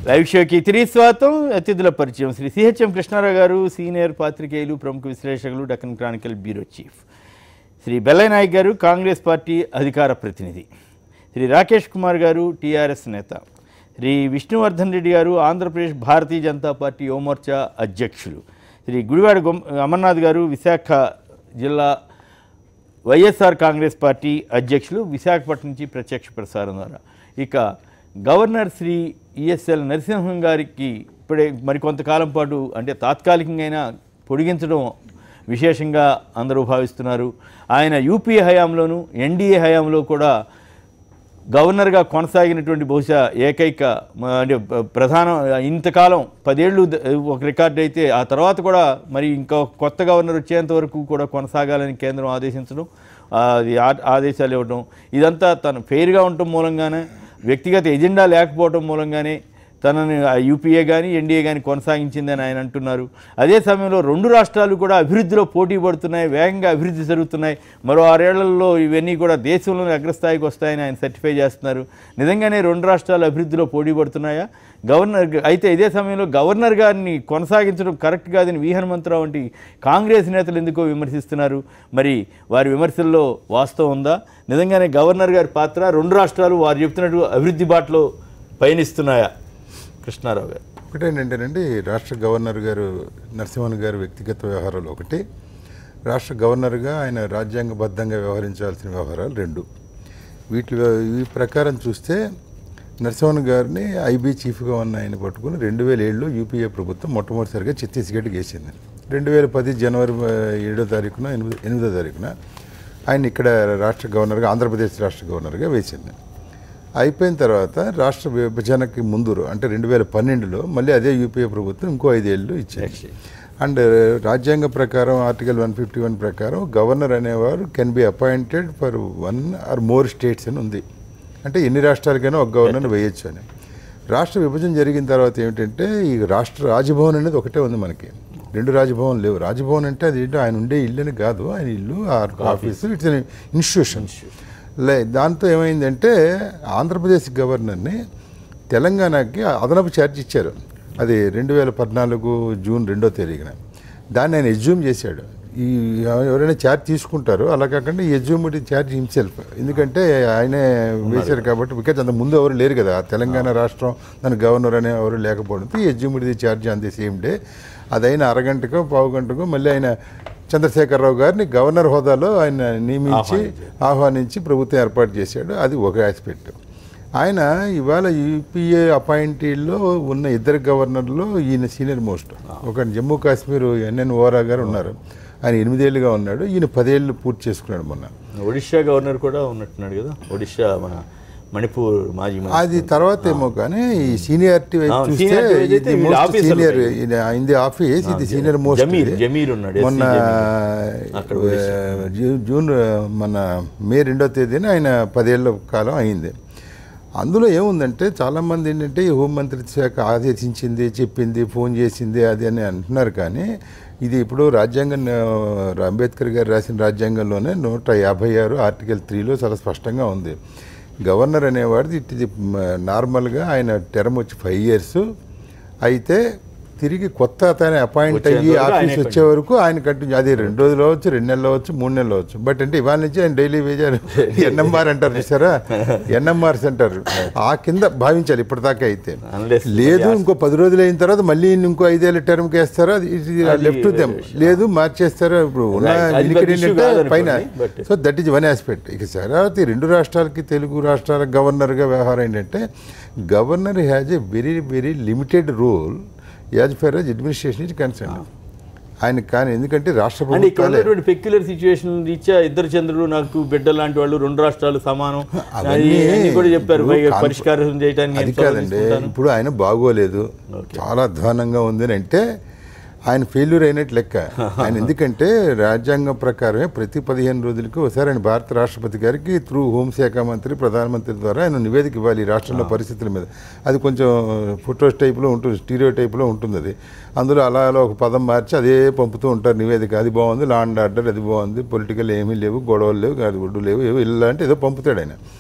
Live షోకి తిరిగి స్వాగతం అతిథుల పరిచయం శ్రీ సిహెచ్ఎం కృష్ణారావు గారు సీనియర్ పాత్రికేయులు ప్రముఖ విశ్లేషకులు డక్కన్ క్రానికల్ బ్యూరో చీఫ్ శ్రీ బెల్లయ్య నాయక్ గారు కాంగ్రెస్ పార్టీ అధికార ప్రతినిధి శ్రీ రాకేష్ కుమార్ గారు టీఆర్ఎస్ నేత శ్రీ విష్ణువర్ధన్ రెడ్డి గారు ఆంధ్రప్రదేశ్ భారతీయ జనతా పార్టీ యువమోర్చా అధ్యక్షులు శ్రీ గుడివాడ గొమ్ అమర్నాథ్ గారు విశాఖ జిల్లా వైఎస్ఆర్ కాంగ్రెస్ పార్టీ అధ్యక్షులు విశాఖపట్నం నుంచి ప్రత్యక్ష ప్రసారం ద్వారా ఇక గవర్నర్ శ్రీ ఈఎస్ఎల్ నరసింహం గారికి ఇప్పుడే మరికొంతకాలం పాటు అంటే తాత్కాలికంగా పొడిగించడం విశేషంగా అందరూ భావిస్తున్నారు ఆయన యూపీఏ హయాంలోను ఎన్డీఏ హయాంలో కూడా గవర్నర్గా కొనసాగినటువంటి బహుశా ఏకైక మ, అంటే ప- ప్రధాన ఇంతకాలం పదేళ్ళు ద- ఒక రికార్డు అయితే ఆ తర్వాత కూడా మరి ఇంకా కొత్త గవర్నర్ వచ్చేంత వరకు కూడా కొనసాగాలని కేంద్రం ఆదేశించడం ఆ, అది ఆ- ఆదేశాలు ఇవ్వడం ఇదంతా తను ఫెయిర్గా ఉండటం మూలంగానే వ్యక్తిగత ఎజెండా లేకపోవడం మూలంగానే తనని ఆ యూపీఏ కానీ ఎన్డీఏ కానీ కొనసాగించిందని ఆయన అంటున్నారు అదే సమయంలో రెండు రాష్ట్రాలు కూడా అభివృద్ధిలో పోటీ పడుతున్నాయి వేగంగా అభివృద్ధి జరుగుతున్నాయి మరో ఆరేళ్లలో ఇవన్నీ కూడా దేశంలోని అగ్రస్థాయికి వస్తాయని ఆయన సర్టిఫై చేస్తున్నారు నిజంగానే రెండు రాష్ట్రాలు అభివృద్ధిలో పోటీ పడుతున్నాయా గవర్నర్ అయితే ఇదే సమయంలో గవర్నర్ గారిని కొనసాగించడం కరెక్ట్ కాదని వి హనుమంతరావు వంటి కాంగ్రెస్ నేతలు ఎందుకో విమర్శిస్తున్నారు మరి వారి విమర్శల్లో వాస్తవం ఉందా నిజంగానే గవర్నర్ గారి పాత్ర రెండు రాష్ట్రాలు వారు చెప్తున్నట్టు అభివృద్ధి బాటలో పయనిస్తున్నాయా కృష్ణారావు గారు ఒకటేంటంటేనండి రాష్ట్ర గవర్నర్ గారు నరసింహన్ గారు వ్యక్తిగత వ్యవహారాలు ఒకటి రాష్ట్ర గవర్నర్గా ఆయన రాజ్యాంగబద్ధంగా వ్యవహరించాల్సిన వ్యవహారాలు రెండు వీటి ఈ ప్రకారం చూస్తే నరసింహన్ గారిని ఐబీ చీఫ్గా ఉన్న ఆయన పట్టుకుని రెండు వేల ఏడులో యూపీఏ ప్రభుత్వం మొట్టమొదటిసారిగా ఛత్తీస్గఢ్కి వేసింది రెండు వేల పది జనవరి ఆ, ఏడో తారీఖున ఎనిమిది ఎనిమిదో తారీఖున ఆయన ఇక్కడ రాష్ట్ర గవర్నర్గా ఆంధ్రప్రదేశ్ రాష్ట్ర గవర్నర్గా వేసింది అయిపోయిన తర్వాత రాష్ట్ర విభజనకి ముందు అంటే రెండు వేల పన్నెండులో మళ్ళీ అదే యూపీఏ ప్రభుత్వం ఇంకో ఐదేళ్ళు ఇచ్చింది అండ్ రాజ్యాంగ ప్రకారం ఆర్టికల్ వన్ ఫిఫ్టీ వన్ ప్రకారం గవర్నర్ అనేవారు can be appointed for one or more states అని ఉంది అంటే ఎన్ని రాష్ట్రాలకైనా ఒక గవర్నర్ వేయొచ్చు అని రాష్ట్ర విభజన జరిగిన తర్వాత ఏమిటంటే ఈ రాష్ట్ర రాజభవన్ అనేది ఒకటే ఉంది మనకి రెండు రాజభవన్ లేవు రాజభవన్ అంటే అది ఏంటో ఆయన ఉండే ఇల్లు అని కాదు ఆయన ఇల్లు ఆఫీసు ఇట్స్ ఇన్స్టిట్యూషన్ లే దాంతో ఏమైందంటే ఆంధ్రప్రదేశ్ గవర్నర్ని తెలంగాణకి అదనపు ఛార్జ్ ఇచ్చారు అది రెండు వేల పద్నాలుగు జూన్ రెండో తేదీన దాన్ని ఆయన ఎజ్యూమ్ చేశాడు ఈ ఎవరైనా ఛార్జ్ తీసుకుంటారో అలా కాకుండా ఈ ఎజ్యూమ్డ్ ఛార్జ్ హిమ్సెల్ఫ్ ఎందుకంటే ఆయనే వేశారు కాబట్టి బికాజ్ అంత ముందు ఎవరు లేరు కదా తెలంగాణ రాష్ట్రం దాని గవర్నర్ అనే ఎవరు లేకపోవడంతో ఈ ఎజ్యూమ్డ్ ఛార్జ్ అంది సేమ్ డే అదైన అరగంటకో పావు గంటకో మళ్ళీ ఆయన చంద్రశేఖరరావు గారిని గవర్నర్ హోదాలో ఆయన నియమించి ఆహ్వానించి ప్రభుత్వం ఏర్పాటు చేశాడు అది ఒక ఆస్పెక్ట్ ఆయన ఇవాళ యూపీఏ అపాయింటీల్లో ఉన్న ఇద్దరు గవర్నర్లు ఈయన సీనియర్ మోస్ట్ ఒక జమ్మూ కాశ్మీర్ ఎన్ఎన్ ఓరా గారు ఉన్నారు ఆయన ఎనిమిదేళ్ళుగా ఉన్నాడు ఈయన పదేళ్ళు పూర్తి చేసుకున్నాడు మొన్న ఒడిషా గవర్నర్ కూడా ఉన్నట్టున్నాడు కదా ఒడిషా మన మణిపూర్ మాజీ మంత్రి. అది తర్వాత ఏమో కానీ ఈ సీనియారిటీ వైపు అవును, చూస్తే seniority అయితే ఇది వీళ్ళ మోస్ట్ ఆఫీసర్లు సీనియర్ ఇన్ ది ఆఫీస్ ఇది సీనియర్ మోస్ట్ జమీర్ జమీర్ ఉన్నాడు ఎస్సీ మొన్న జమీర్. అక్కడ ఆ, జూ- జూన్ ఆ, మన మే రెండో తేదీన ఆయన పదేళ్ల కాలం అయింది అందులో ఏముందంటే చాలామంది ఏంటంటే ఈ హోంమంత్రిత్వ శాఖ ఆదేశించింది చెప్పింది ఫోన్ చేసింది అది అని అంటున్నారు కానీ ఇది ఇప్పుడు రాజ్యాంగం ఆ, అంబేద్కర్ గారు రాసిన రాజ్యాంగంలోనే నూట యాభై ఆరు ఆర్టికల్ త్రీలో చాలా స్పష్టంగా ఉంది గవర్నర్ అనేవాడిది ఇట్ ఇది నార్మల్గా ఆయన టర్మ్ వచ్చి ఫైవ్ ఇయర్స్ అయితే తిరిగి కొత్త అతను అపాయింట్ అయ్యి వచ్చేంత వరకు ఆఫీస్ ఆయనే వచ్చే వరకు ఆయన కంటిన్యూ అది రెండు రోజులు అవ్వచ్చు రెండు నెలలు అవ్వచ్చు మూడు నెలలు అవ్వచ్చు బట్ అంటే ఇవాళ నుంచి ఆయన డైలీ వేజారు ఎన్ఎంఆర్ అంటారు చూసారా ఎన్ఎంఆర్స్ అంటారు ఆ కింద భావించాలి ఇప్పటిదాకా అయితే Unless లేదు ఇంకో పది రోజులు అయిన తర్వాత మళ్ళీ ఇంకో ఐదేళ్ళ టర్మ్కి వేస్తారా లెఫ్ట్ దెమ్ లేదు మార్చేస్తారా ఇప్పుడు ఉన్న Right. అది వినికిడి పెద్ద issue ఏంటంటే కాదనుకోండి, పైన but- so that is one aspect ఇక తర్వాత ఈ రెండు రాష్ట్రాలకి తెలుగు రాష్ట్రాల గవర్నర్గా వ్యవహారం ఏంటంటే governor has a very very limited role as far as administration is concern ఆయన కానీ ఎందుకంటే రాష్ట్ర అంటే ఇక్కడ ప్రభుత్వాలే ఉన్నటువంటి పెక్యులర్ సిచ్యువేషన్ రీత్యా ఇద్దరు చంద్రులు నాకు బిడ్డ లాంటి వాళ్ళు రెండు రాష్ట్రాలు సమానం అవన్నీ అది అన్ని కూడా చెప్పారు ఇప్పుడు పైగా కాన్ఫ- పరిష్కారం చేయడానికి అది నేను చొరవ కాదండి తీసుకుంటాను. ఇప్పుడు ఆయన బాగోలేదు చాలా అధ్వానంగా ఉంది అని అంటే ఆయన ఫెయిల్యూర్ అయినట్టు లెక్క ఆయన ఎందుకంటే రాజ్యాంగం ప్రకారమే ప్రతి పదిహేను రోజులకి ఒకసారి ఆయన భారత రాష్ట్రపతి గారికి త్రూ హోంశాఖ మంత్రి ప్రధానమంత్రి ద్వారా ఆయన నివేదిక ఇవ్వాలి ఈ రాష్ట్రంలో పరిస్థితుల మీద అది కొంచెం ఫోటోస్ టైప్లో ఉంటుంది స్టీరియో టైప్లో ఉంటుంది అది అందులో అలా అలా ఒక పదం మార్చి అదే పంపుతూ ఉంటారు నివేదిక అది బాగుంది లా అండ్ ఆర్డర్ అది బాగుంది పొలిటికల్ ఏమీ లేవు గొడవలు లేవు అది ఒడ్డు లేవు ఏవో ఇలాంటి ఏదో పంపుతాడు ఆయన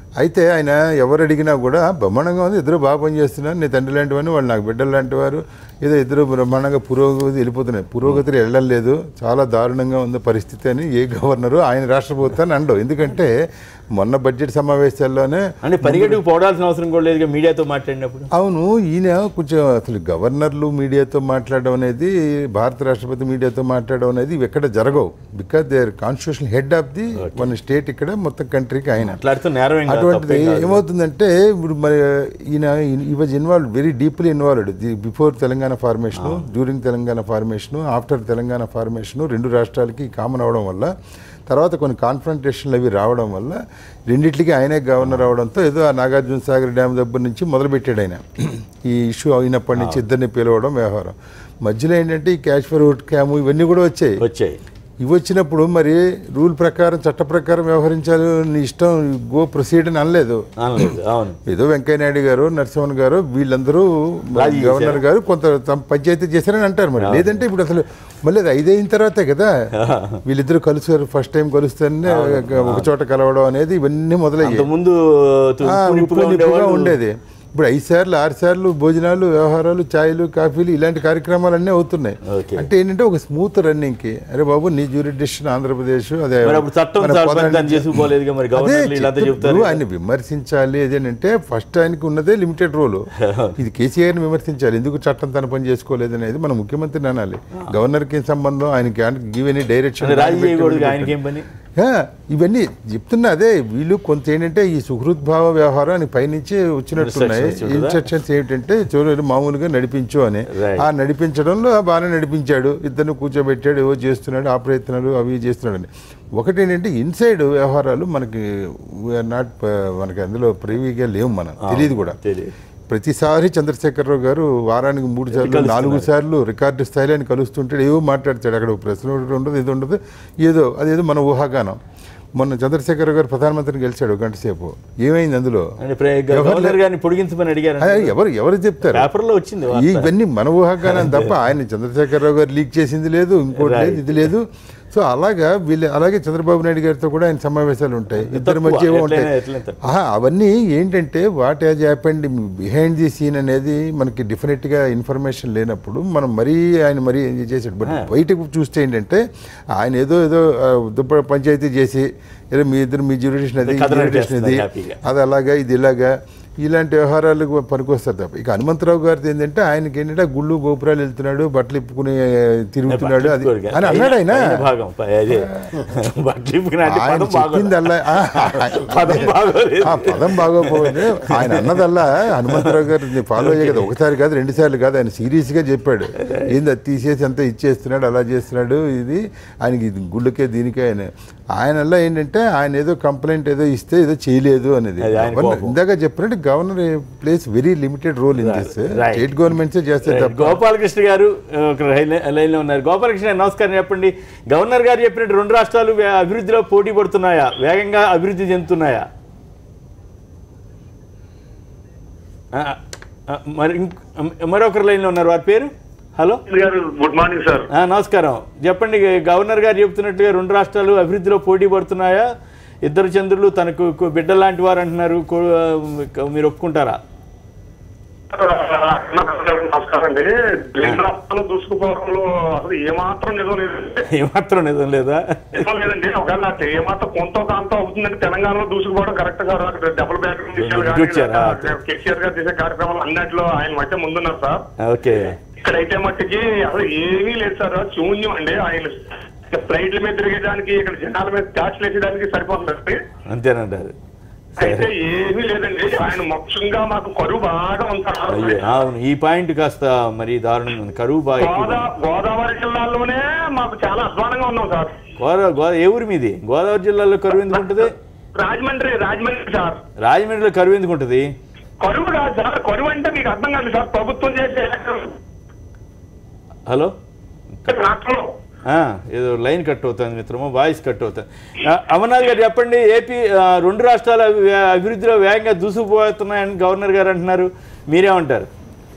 అయితే ఆయన ఎవరు అడిగినా కూడా బ్రహ్మాండంగా ఉంది ఇద్దరు బాగా పనిచేస్తున్నారు నీ తండ్రి లాంటి వాడిని వాళ్ళు నాకు బిడ్డలు లాంటి వారు ఏదో ఇద్దరు బ్రహ్మాండంగా పురోగతి వెళ్ళిపోతున్నాయి పురోగతి వెళ్ళడం లేదు చాలా దారుణంగా ఉంది పరిస్థితి అని ఏ గవర్నరు ఆయన రాష్ట్ర ప్రభుత్వాన్ని అండవు ఎందుకంటే మొన్న బడ్జెట్ సమావేశాల్లోనే అంటే పరిగెట్టుకు పోడాల్సిన అవసరం కూడా లేదు మీడియాతో మాట్లాడినప్పుడు అవును ఈయన కొంచెం అసలు గవర్నర్లు మీడియాతో మాట్లాడడం అనేది భారత రాష్ట్రపతి మీడియాతో మాట్లాడడం అనేది ఇవి ఎక్కడ జరగవు because they are constitution head of the మన స్టేట్ ఇక్కడ మొత్తం కంట్రీకి ఆయన మాట్లాడుతూ నేరం ఏం కాదు, అటువంటిది తప్పేం కాదు. ఏమవుతుందంటే ఇప్పుడు మరి ఈయన ఈ was involve very deeply involved before Telangana formation during Telangana formation after Telangana formation రెండు రాష్ట్రాలకి కామన్ అవడం వల్ల తర్వాత కొన్ని కాన్ఫరంటేషన్లు అవి రావడం వల్ల రెండిట్లకి ఆయనే గవర్నర్ అవడంతో ఏదో ఆ నాగార్జున సాగర్ డ్యామ్ దగ్గర నుంచి మొదలుపెట్టాడు ఆయన ఈ ఇష్యూ అయినప్పటి నుంచి ఇద్దరిని పిలవడం వ్యవహారం మధ్యలో ఏంటంటే ఈ క్యాష్ ఫర్ ఓట్ క్యాము ఇవన్నీ కూడా వచ్చాయి వచ్చాయి ఇవి వచ్చినప్పుడు మరి రూల్ ప్రకారం చట్ట ప్రకారం వ్యవహరించాలి నీ ఇష్టం గో ప్రొసీడ్ అని అనలేదు అనలేదు అవును ఏదో వెంకయ్య నాయుడు గారు నరసింహన్ గారు వీళ్ళందరూ రాజీ గవర్నర్ గారు కొంత తమ పంచాయతీ చేశారని అంటారు మరి లేదంటే ఇప్పుడు అసలు మళ్ళీ అది ఐదైన తర్వాతే కదా వీళ్ళిద్దరు కలుస్తారు ఫస్ట్ టైం కలుస్తారని ఒక చోట కలవడం అనేది ఇవన్నీ మొదలయ్యాయి ముందు ఆ, ఉప్పు నిప్పుగా ఉండేది ఇప్పుడు ఐదు సార్లు ఆరు సార్లు భోజనాలు వ్యవహారాలు ఛాయలు కాఫీలు ఇలాంటి కార్యక్రమాలు అన్నీ అవుతున్నాయి ఓకే. అంటే ఏంటంటే ఒక స్మూత్ రన్నింగ్ కి అరే బాబు నీ జ్యూరిడిక్షన్ ఆంధ్రప్రదేశ్ అదే మరి అప్పుడు చట్టం మన సార్ పదాన్ని- దాన్ని చేసుకోలేదుగా మరి అదే గవర్నర్లు వీళ్ళంతా చెప్తూ చెప్తారు ఆయన విమర్శించాలి అదేనంటే ఫస్ట్ ఆయనకి ఉన్నదే లిమిటెడ్ రోల్ ఇది కేసీఆర్ని విమర్శించాలి ఎందుకు చట్టం తన పని చేసుకోలేదు అనేది మన ముఖ్యమంత్రిని అనాలి గవర్నర్కి ఏం సంబంధం ఆయనకి గివ్ ఎనీ డైరెక్షన్ అంటే రాజీ చేయకూడదు ఆయనకి ఏం పని ఆ, ఇవన్నీ చెప్తున్నా అదే వీళ్ళు కొంత ఏంటంటే ఈ సుహృద్భావ వ్యవహారం అని పైనుంచి వచ్చినట్టున్నాయి Instructions చూడదా? ఇన్స్ట్రక్షన్స్ ఏమిటంటే చూడండి మామూలుగా నడిపించు అని Right. ఆ నడిపించడంలో బాగానే నడిపించాడు ఇద్దరిని కూర్చోబెట్టాడు ఏవో చేస్తున్నాడు ఆ ప్రయత్నాలు అవి చేస్తున్నాడు అని ఒకటి ఏంటంటే ఇన్సైడ్ వ్యవహారాలు మనకి నాట్ మనకి అందులో ప్రివీగా లేవు మనం తెలియదు కూడా తెలియదు ప్రతిసారి చంద్రశేఖరరావు గారు వారానికి మూడు సార్లు నాలుగు సార్లు రికార్డు స్థాయిలో ఆయన కలుస్తుంటాడు ఏవో మాట్లాడతాడు అక్కడ ఒక ప్రశ్న ఒకటి ఉండదు ఇది ఉండదు ఏదో అదేదో మన ఊహాగానం మొన్న చంద్రశేఖరరావు గారు ప్రధానమంత్రిని గెలిచాడు ఒక గంట సేపు ఏమైంది అందులో అంటే ప్రే- గవర్నర్ గారిని పొడిగించమని అడిగారు ఆ, ఎవరు ఎవరు చెప్తారు పేపర్లో వచ్చింది వార్త. ఇవన్నీ మన ఊహాగానం తప్ప ఆయన చంద్రశేఖరరావు గారు లీక్ చేసింది లేదు ఇంకోటి లేదు ఇది లేదు సో అలాగా వీళ్ళు అలాగే చంద్రబాబు నాయుడు గారితో కూడా ఆయన సమావేశాలు ఉంటాయి ఇద్దరి మధ్య ఏవో ఉంటాయి ఎట్లయినా- ఎట్లయినా ఆహా, అవన్నీ ఏంటంటే what has happened behind the scene అనేది మనకి డెఫినెట్గా ఇన్ఫర్మేషన్ లేనప్పుడు మనం మరీ ఆయన మరీ ఎంజాయ్ చేసాడు బట్ బయటకు చూస్తే ఏంటంటే ఆయన ఏదో ఏదో ఆ, దుప్ప పంచాయతీ చేసి ఏదో మీ ఇద్దరు మీ జ్యూరిడిషన్ అది కథలు జ్యూరిడిషన్ ఇది నడిపేస్తున్నారు హ్యాపీగా. అది అలాగా ఇది ఇలాగా ఇలాంటి వ్యవహారాలకు పనికొస్తారు తప్ప ఇక హనుమంతరావు గారిది ఏంటంటే ఆయనకి ఏంటంటే గుళ్ళు గోపురాలు వెళ్తున్నాడు బట్టలు ఇప్పుకుని తిరుగుతున్నాడు అది పట్టించుకోరు అని అన్నాడు ఆయన పైన భాగం పై- అదే బట్లిప్పుకుని అంటే ఆయన పదం బాగోదు. చెప్పింది అలా ఆ, పదం బాగోలేదు ఆ పదం బాగోపోయింది ఆయన అన్నదల్లా హనుమంతరావు గారు ఫాలో అయ్యే కదా ఒకసారి కాదు రెండు సార్లు కాదు ఆయన సీరియస్ గా చెప్పాడు ఏంది అది తీసేసి అంతా ఇచ్చేస్తున్నాడు అలా చేస్తున్నాడు ఇది ఆయనకి ఇది గుళ్ళకే దీనికే ఆయన ఆయన వల్ల ఏంటంటే ఆయన ఏదో కంప్లైంట్ ఏదో ఇస్తే ఏదో చేయలేదు అనేది అది ఆయన గవర్నర్- కోపం. ఇందాక చెప్పినట్టు governor plays very limited role in this Right. State గవర్నమెంట్సే చేస్తే తప్ప గోపాలకృష్ణ గారు ఆ, ఒక లైన్- లైన్లో ఉన్నారు గోపాలకృష్ణ గారు, నమస్కారం చెప్పండి గవర్నర్ గారు చెప్పినట్టు రెండు రాష్ట్రాలు వే- అభివృద్ధిలో పోటీ పడుతున్నాయా వేగంగా అభివృద్ధి చెందుతున్నాయా ఆ, ఆ, మరి ఇంక్- మరొకరు లైన్లో ఉన్నారు వారి పేరు హలో గారు గుడ్ మార్నింగ్ సార్ ఆ, నమస్కారం చెప్పండి గవర్నర్ గారు చెప్తున్నట్టుగా రెండు రాష్ట్రాలు అభివృద్ధిలో పోటీ పడుతున్నాయా ఇద్దరు చంద్రులు తనకు కు- బిడ్డ లాంటి వారు అంటున్నారు కో- మీరు ఒప్పుకుంటారా నమస్కారం అండి రాష్ట్రాలు దూసుకుపోవడంలో అసలు ఏమాత్రం నిజం లేదు ఏమాత్రం నిజం లేదా నిజం లేదండి ఒకవేళ నాకు ఏమాత్రం కొంత కాంత అవుతుందంటే తెలంగాణలో దూసుకుపోవడం కరెక్ట్ కాదు అక్కడ డబుల్ బ్యాక్ వచ్చారా? కేసీఆర్ గారు చేసే కార్యక్రమాలు అన్నింటిలో ఆయన మధ్య ముందున్నారు సార్ ఓకే ఇక్కడైతే మట్టికి అసలు ఏమీ లేదు సార్ శూన్యం అండి ఆయన ఫ్లైట్ల మీద తిరిగేదానికి ఇక్కడ జనాల మీద ట్యాక్స్లు వేసేదానికి సరిపోతుంది అంతేనంటారు అయితే ఏమీ లేదండి ఆయన ముఖ్యంగా మాకు కరువు బాగా ఉంటారు అయ్యో అవును ఈ పాయింట్ కాస్త మరి దారుణంగా ఉంది కరువు బాగా ఎక్కువ గోదా గోదావరి జిల్లాలోనే మాకు చాలా అధ్వానంగా ఉన్నాం సార్ గోదావరి గోదా ఏ ఊరి మీది గోదావరి జిల్లాలో కరువు ఎందుకు ఉంటుంది రాజమండ్రి రాజమండ్రి సార్ రాజమండ్రిలో కరువు ఎందుకు ఉంటుంది కరువు కాదు సార్ కరువు అంటే మీకు అర్థం కాదు సార్ ప్రభుత్వం చేసే హలో రాష్ట్రంలో ఆ, ఏదో లైన్ కట్ అవుతుంది మిత్రమో వాయిస్ కట్ అవుతుంది ఆ, అమర్నాథ్ గారు చెప్పండి ఏపీ ఆ, రెండు రాష్ట్రాల అభి- అభివృద్ధిలో వేగంగా దూసుకుపోతున్నాయని గవర్నర్ గారు అంటున్నారు మీరేమంటారు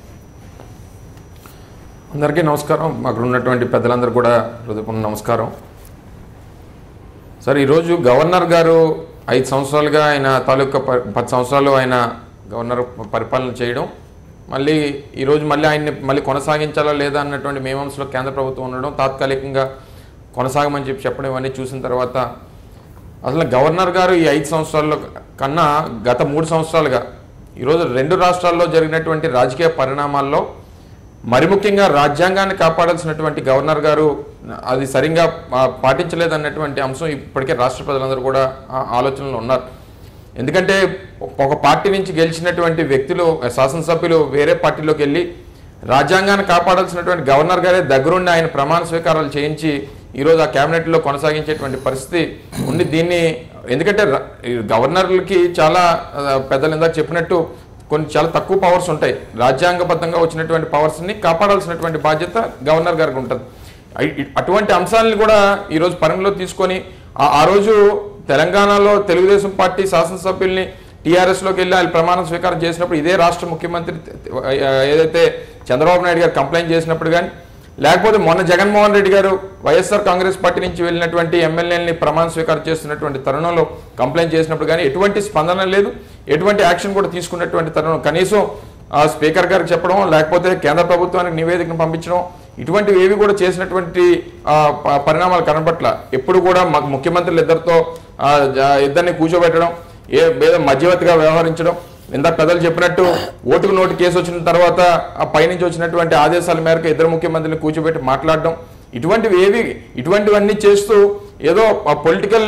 అందరికీ నమస్కారం మాకు ఉన్నటువంటి పెద్దలందరూ కూడా హృదయపూర్ణ నమస్కారం సార్ ఈరోజు గవర్నర్ గారు ఐదు సంవత్సరాలుగా ఆయన తాలూకా ప- పది సంవత్సరాలు ఆయన గవర్నర్ పరిపాలన చేయడం మళ్ళీ ఈరోజు మళ్ళీ ఆయన్ని మళ్ళీ కొనసాగించాలా లేదా అన్నటువంటి మేమంశంలో కేంద్ర ప్రభుత్వం ఉండడం తాత్కాలికంగా కొనసాగమని చెప్పి చెప్పడం ఇవన్నీ చూసిన తర్వాత అసలు గవర్నర్ గారు ఈ ఐదు సంవత్సరాల్లో కన్నా గత మూడు సంవత్సరాలుగా ఈరోజు రెండు రాష్ట్రాల్లో జరిగినటువంటి రాజకీయ పరిణామాల్లో మరి ముఖ్యంగా రాజ్యాంగాన్ని కాపాడాల్సినటువంటి గవర్నర్ గారు అది సరిగ్గా ఆ, పాటించలేదన్నటువంటి అంశం ఇప్పటికే రాష్ట్ర ప్రజలందరూ కూడా ఆ ఆలోచనలో ఉన్నారు ఎందుకంటే ఒక పార్టీ నుంచి గెలిచినటువంటి వ్యక్తులు శాసనసభ్యులు వేరే పార్టీలోకి వెళ్ళి రాజ్యాంగాన్ని కాపాడాల్సినటువంటి గవర్నర్ గారే దగ్గరుండి ఆయన ప్రమాణ స్వీకారాలు చేయించి ఈరోజు ఆ క్యాబినెట్లో కొనసాగించేటువంటి పరిస్థితి ఉండి దీన్ని ఎందుకంటే ర- ఈ గవర్నర్లకి చాలా ఆ, పెద్దలు ఇందాక చెప్పినట్టు కొన్ని చాలా తక్కువ పవర్స్ ఉంటాయి రాజ్యాంగబద్ధంగా వచ్చినటువంటి పవర్స్ని కాపాడాల్సినటువంటి బాధ్యత గవర్నర్ గారికి ఉంటుంది అయి- ఇ- అటువంటి అంశాలను కూడా ఈరోజు పరిగణలో తీసుకొని ఆ- ఆ రోజు తెలంగాణలో తెలుగుదేశం పార్టీ శాసనసభ్యుల్ని టీఆర్ఎస్లోకి వెళ్ళి ఆయన ప్రమాణ స్వీకారం చేసినప్పుడు ఇదే రాష్ట్ర ముఖ్యమంత్రి ఆ, ఏదైతే చంద్రబాబు నాయుడు గారు కంప్లైంట్ చేసినప్పుడు కానీ లేకపోతే మొన్న జగన్మోహన్ రెడ్డి గారు వైఎస్ఆర్ కాంగ్రెస్ పార్టీ నుంచి వెళ్ళినటువంటి ఎమ్మెల్యేలని ప్రమాణ స్వీకారం చేస్తున్నటువంటి తరుణంలో కంప్లైంట్ చేసినప్పుడు కానీ ఎటువంటి స్పందన లేదు ఎటువంటి యాక్షన్ కూడా తీసుకున్నటువంటి తరుణం కనీసం ఆ స్పీకర్ గారికి చెప్పడం లేకపోతే కేంద్ర ప్రభుత్వానికి నివేదికను పంపించడం ఇటువంటివి ఏవి కూడా చేసినటువంటి ఆ, ప- పరిణామాలు కనపట్ల ఎప్పుడు కూడా మ- ముఖ్యమంత్రులు ఇద్దరితో ఆ, జ- ఇద్దరిని కూర్చోబెట్టడం ఏ ఏదో మధ్యవర్తిగా వ్యవహరించడం ఇందాక పెద్దలు చెప్పినట్టు ఓటుకు నోటు కేసు వచ్చిన తర్వాత ఆ పైనుంచి వచ్చినటువంటి ఆదేశాల మేరకు ఇద్దరు ముఖ్యమంత్రులను కూర్చోబెట్టి మాట్లాడడం ఇటువంటివి ఏవి ఇటువంటివన్నీ చేస్తూ ఏదో పొలిటికల్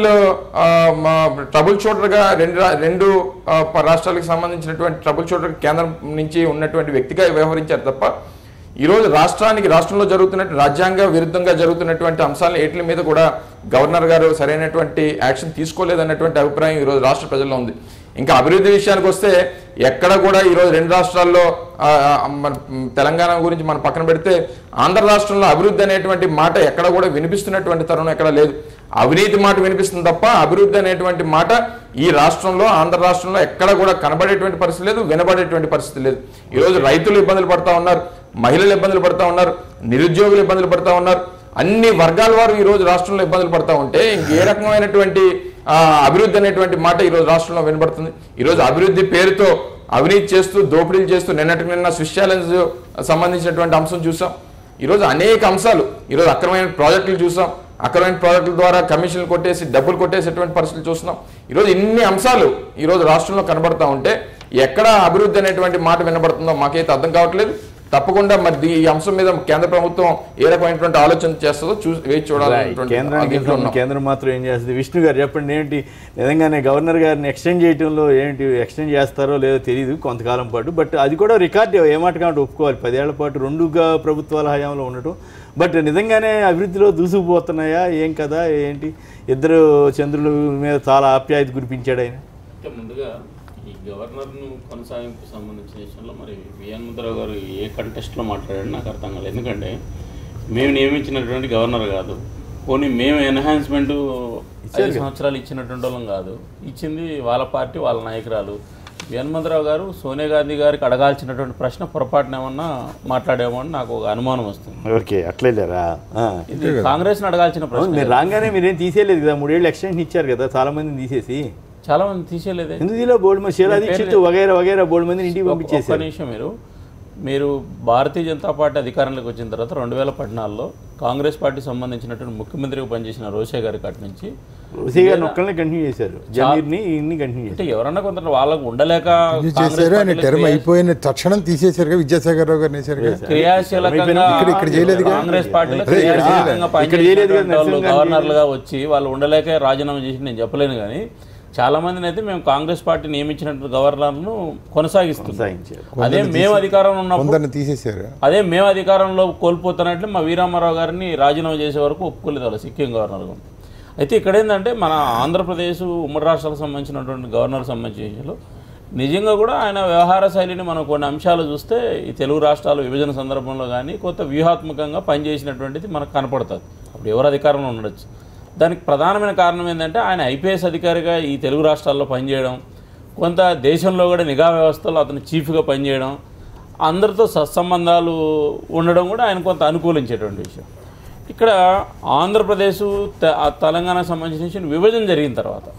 ట్రబుల్ షూటర్గా రెండు రా- రెండు ఆ, ప- రాష్ట్రాలకు సంబంధించినటువంటి ట్రబుల్ షూటర్ కేంద్రం నుంచి ఉన్నటువంటి వ్యక్తిగా వ్యవహరించారు తప్ప ఈరోజు రాష్ట్రానికి రాష్ట్రంలో జరుగుతున్నట్టు రాజ్యాంగ విరుద్ధంగా జరుగుతున్నటువంటి అంశాలను ఏట్ల మీద కూడా గవర్నర్ గారు సరైనటువంటి యాక్షన్ తీసుకోలేదన్నటువంటి అభిప్రాయం ఈరోజు రాష్ట్ర ప్రజల్లో ఉంది ఇంకా అభివృద్ధి విషయానికి వస్తే ఎక్కడ కూడా ఈరోజు రెండు రాష్ట్రాల్లో ఆ, ఆ, మన మ్, తెలంగాణ గురించి మనం పక్కన పెడితే ఆంధ్ర రాష్ట్రంలో అభివృద్ధి అనేటువంటి మాట ఎక్కడ కూడా వినిపిస్తున్నటువంటి తరుణం ఎక్కడ లేదు అవినీతి మాట వినిపిస్తుంది తప్ప అభివృద్ధి అనేటువంటి మాట ఈ రాష్ట్రంలో ఆంధ్ర రాష్ట్రంలో ఎక్కడ కూడా కనబడేటువంటి పరిస్థితి లేదు వినబడేటువంటి పరిస్థితి లేదు ఈరోజు రైతులు ఇబ్బందులు పడతా ఉన్నారు మహిళలు ఇబ్బందులు పడతా ఉన్నారు నిరుద్యోగులు ఇబ్బందులు పడతా ఉన్నారు అన్ని వర్గాల వారు ఈ రోజు రాష్ట్రంలో ఇబ్బందులు పడతా ఉంటే ఇంకే రకమైనటువంటి ఆ, అభివృద్ధి అనేటువంటి మాట ఈ రోజు రాష్ట్రంలో వినబడుతుంది ఈ రోజు అభివృద్ధి పేరుతో అవినీతి చేస్తూ దోపిడీలు చేస్తూ నిన్నటికి నిన్న స్విస్ ఛాలెంజ్ సంబంధించినటువంటి అంశం చూసాం ఈరోజు అనేక అంశాలు ఈరోజు అక్రమైన ప్రాజెక్టులు చూసాం అక్రమైన ప్రాజెక్టుల ద్వారా కమిషన్లు కొట్టేసి డబ్బులు కొట్టేసేటువంటి పరిస్థితులు చూస్తున్నాం ఈరోజు ఇన్ని అంశాలు ఈరోజు రాష్ట్రంలో కనబడతా ఉంటే ఎక్కడ అభివృద్ధి అనేటువంటి మాట వినబడుతుందో మాకైతే అర్థం కావట్లేదు తప్పకుండా మరి దీ- ఈ అంశం మీద కేంద్ర ప్రభుత్వం ఏ రకమైనటువంటి ఆలోచన చేస్తుందో చూ వేచి చూడాలనేటువంటి కేంద్రానికి దీంట్లో ఉన్నాం. కేంద్రం మాత్రం ఏం చేస్తుంది విష్ణు గారు చెప్పండి ఏంటి నిజంగానే గవర్నర్ గారిని ఎక్స్టెండ్ చేయడంలో ఏంటి ఎక్స్టెండ్ చేస్తారో లేదో తెలియదు కొంతకాలం పాటు బట్ అది కూడా రికార్డ్ ఏమాట కాబట్టి ఒప్పుకోవాలి పదేళ్ల పాటు రెండుగా ప్రభుత్వాల హయాంలో ఉండటం బట్ నిజంగానే అభివృద్ధిలో దూసుకుపోతున్నాయా ఏం కదా ఏంటి ఇద్దరు చంద్రుల మీద చాలా ఆప్యాయత కురిపించాడు ఆయన అంటే ముందుగా ఈ గవర్నర్ను కొనసాగింపు సంబంధించిన విషయంలో మరి విఎన్ ముద్రరావు గారు ఏ కంటెస్ట్లో మాట్లాడాడు నాకు అర్థం కాలేదు ఎందుకంటే మేము నియమించినటువంటి గవర్నర్ కాదు పోనీ మేము ఎన్హాన్స్మెంట్ ఐదు సంవత్సరాలు ఇచ్చినటువంటి వాళ్ళం కాదు ఇచ్చింది వాళ్ళ పార్టీ వాళ్ళ నాయకురాలు విఎన్ ముద్రరావు గారు సోనియా గాంధీ గారికి అడగాల్సినటువంటి ప్రశ్న పొరపాటున ఏమన్నా మాట్లాడేమో అని నాకు ఒక అనుమానం వస్తుంది ఓకే అట్లేలేరా ఆ. ఇది కాంగ్రెస్ని అడగాల్సిన అవును, ప్రశ్న మీరు రాగానే మీరేం తీసేయలేదు కదా మూడేళ్ళు ఎక్స్టెన్షన్ ఇచ్చారు కదా చాలా మందిని తీసేసి చాలా మంది తీసేయలేదే ఎందుకు తీలో బోల్డ్ మంది శీలా దీక్షిత్ వగైరా వగైరా బోల్డ్ మందిని ఇంటికి ఒక్క పంపించేశారు నిమిషం మీరు మీరు భారతీయ జనతా పార్టీ అధికారంలోకి వచ్చిన తర్వాత రెండు వేల పద్నాలుగులో కాంగ్రెస్ పార్టీ సంబంధించినటువంటి ముఖ్యమంత్రిగా పనిచేసిన రోషే గారి కాటి నుంచి రోసీ గారిని ఒక్కళ్ళని కంటిన్యూ చేశారు జమీర్ని ఇన్ని కంటిన్యూ చేశారు అంటే ఎవరన్నా కొంత వాళ్ళకు ఉండలేక ఇది కాంగ్రెస్ చేశారు ఆయన పార్టీలో టర్మ్ క్రియా- అయిపోయిన తక్షణం తీసేశారుగా విద్యాసాగర్ రావు గారిని వేశారుగా క్రియాశీలకంగా ఇక్కడ- ఇక్కడ చేయలేదుగా? కాంగ్రెస్ పార్టీలో అదే ఇక్కడ క్రియాశీలకంగా ఇక్కడ చేయలేదు కదా, పనిచేసినటువంటి వాళ్ళు నరసింహ గాంధీ గవర్నర్లుగా వచ్చి వాళ్ళు ఉండలేక రాజీనామా చేసి నేను చెప్పలేను కానీ చాలా మందిని అయితే మేము కాంగ్రెస్ పార్టీ నియమించినటువంటి గవర్నర్ను కొనసాగిస్తున్నాం సాగించారు అదే మేము అధికారంలో ఉన్నప్పుడు కొందరిని తీసేశారు అదే మేము అధికారంలో కోల్పోతున్నట్లు మా వీరామారావు గారిని రాజీనామా చేసే వరకు ఒప్పుకోలేదు వాళ్ళు సిక్కిం గవర్నర్ గా. అయితే ఇక్కడ ఏంటంటే మన ఆంధ్రప్రదేశ్ ఉమ్మడి రాష్ట్రాలకు సంబంధించినటువంటి గవర్నర్ సంబంధించిన విషయంలో నిజంగా కూడా ఆయన వ్యవహార శైలిని మనం కొన్ని అంశాలు చూస్తే ఈ తెలుగు రాష్ట్రాల విభజన సందర్భంలో కానీ కొంత వ్యూహాత్మకంగా పనిచేసినటువంటిది మనకు కనపడుతుంది అప్పుడు ఎవరు అధికారంలో ఉండొచ్చు దానికి ప్రధానమైన కారణం ఏంటంటే ఆయన ఐపీఎస్ అధికారిగా ఈ తెలుగు రాష్ట్రాల్లో పనిచేయడం కొంత దేశంలో కూడా నిఘా వ్యవస్థలో అతను చీఫ్గా పనిచేయడం అందరితో సత్సంబంధాలు ఉండడం కూడా ఆయన కొంత అనుకూలించేటువంటి విషయం ఇక్కడ ఆంధ్రప్రదేశ్ తె- ఆ తెలంగాణకు సంబంధించిన విషయం విభజన జరిగిన తర్వాత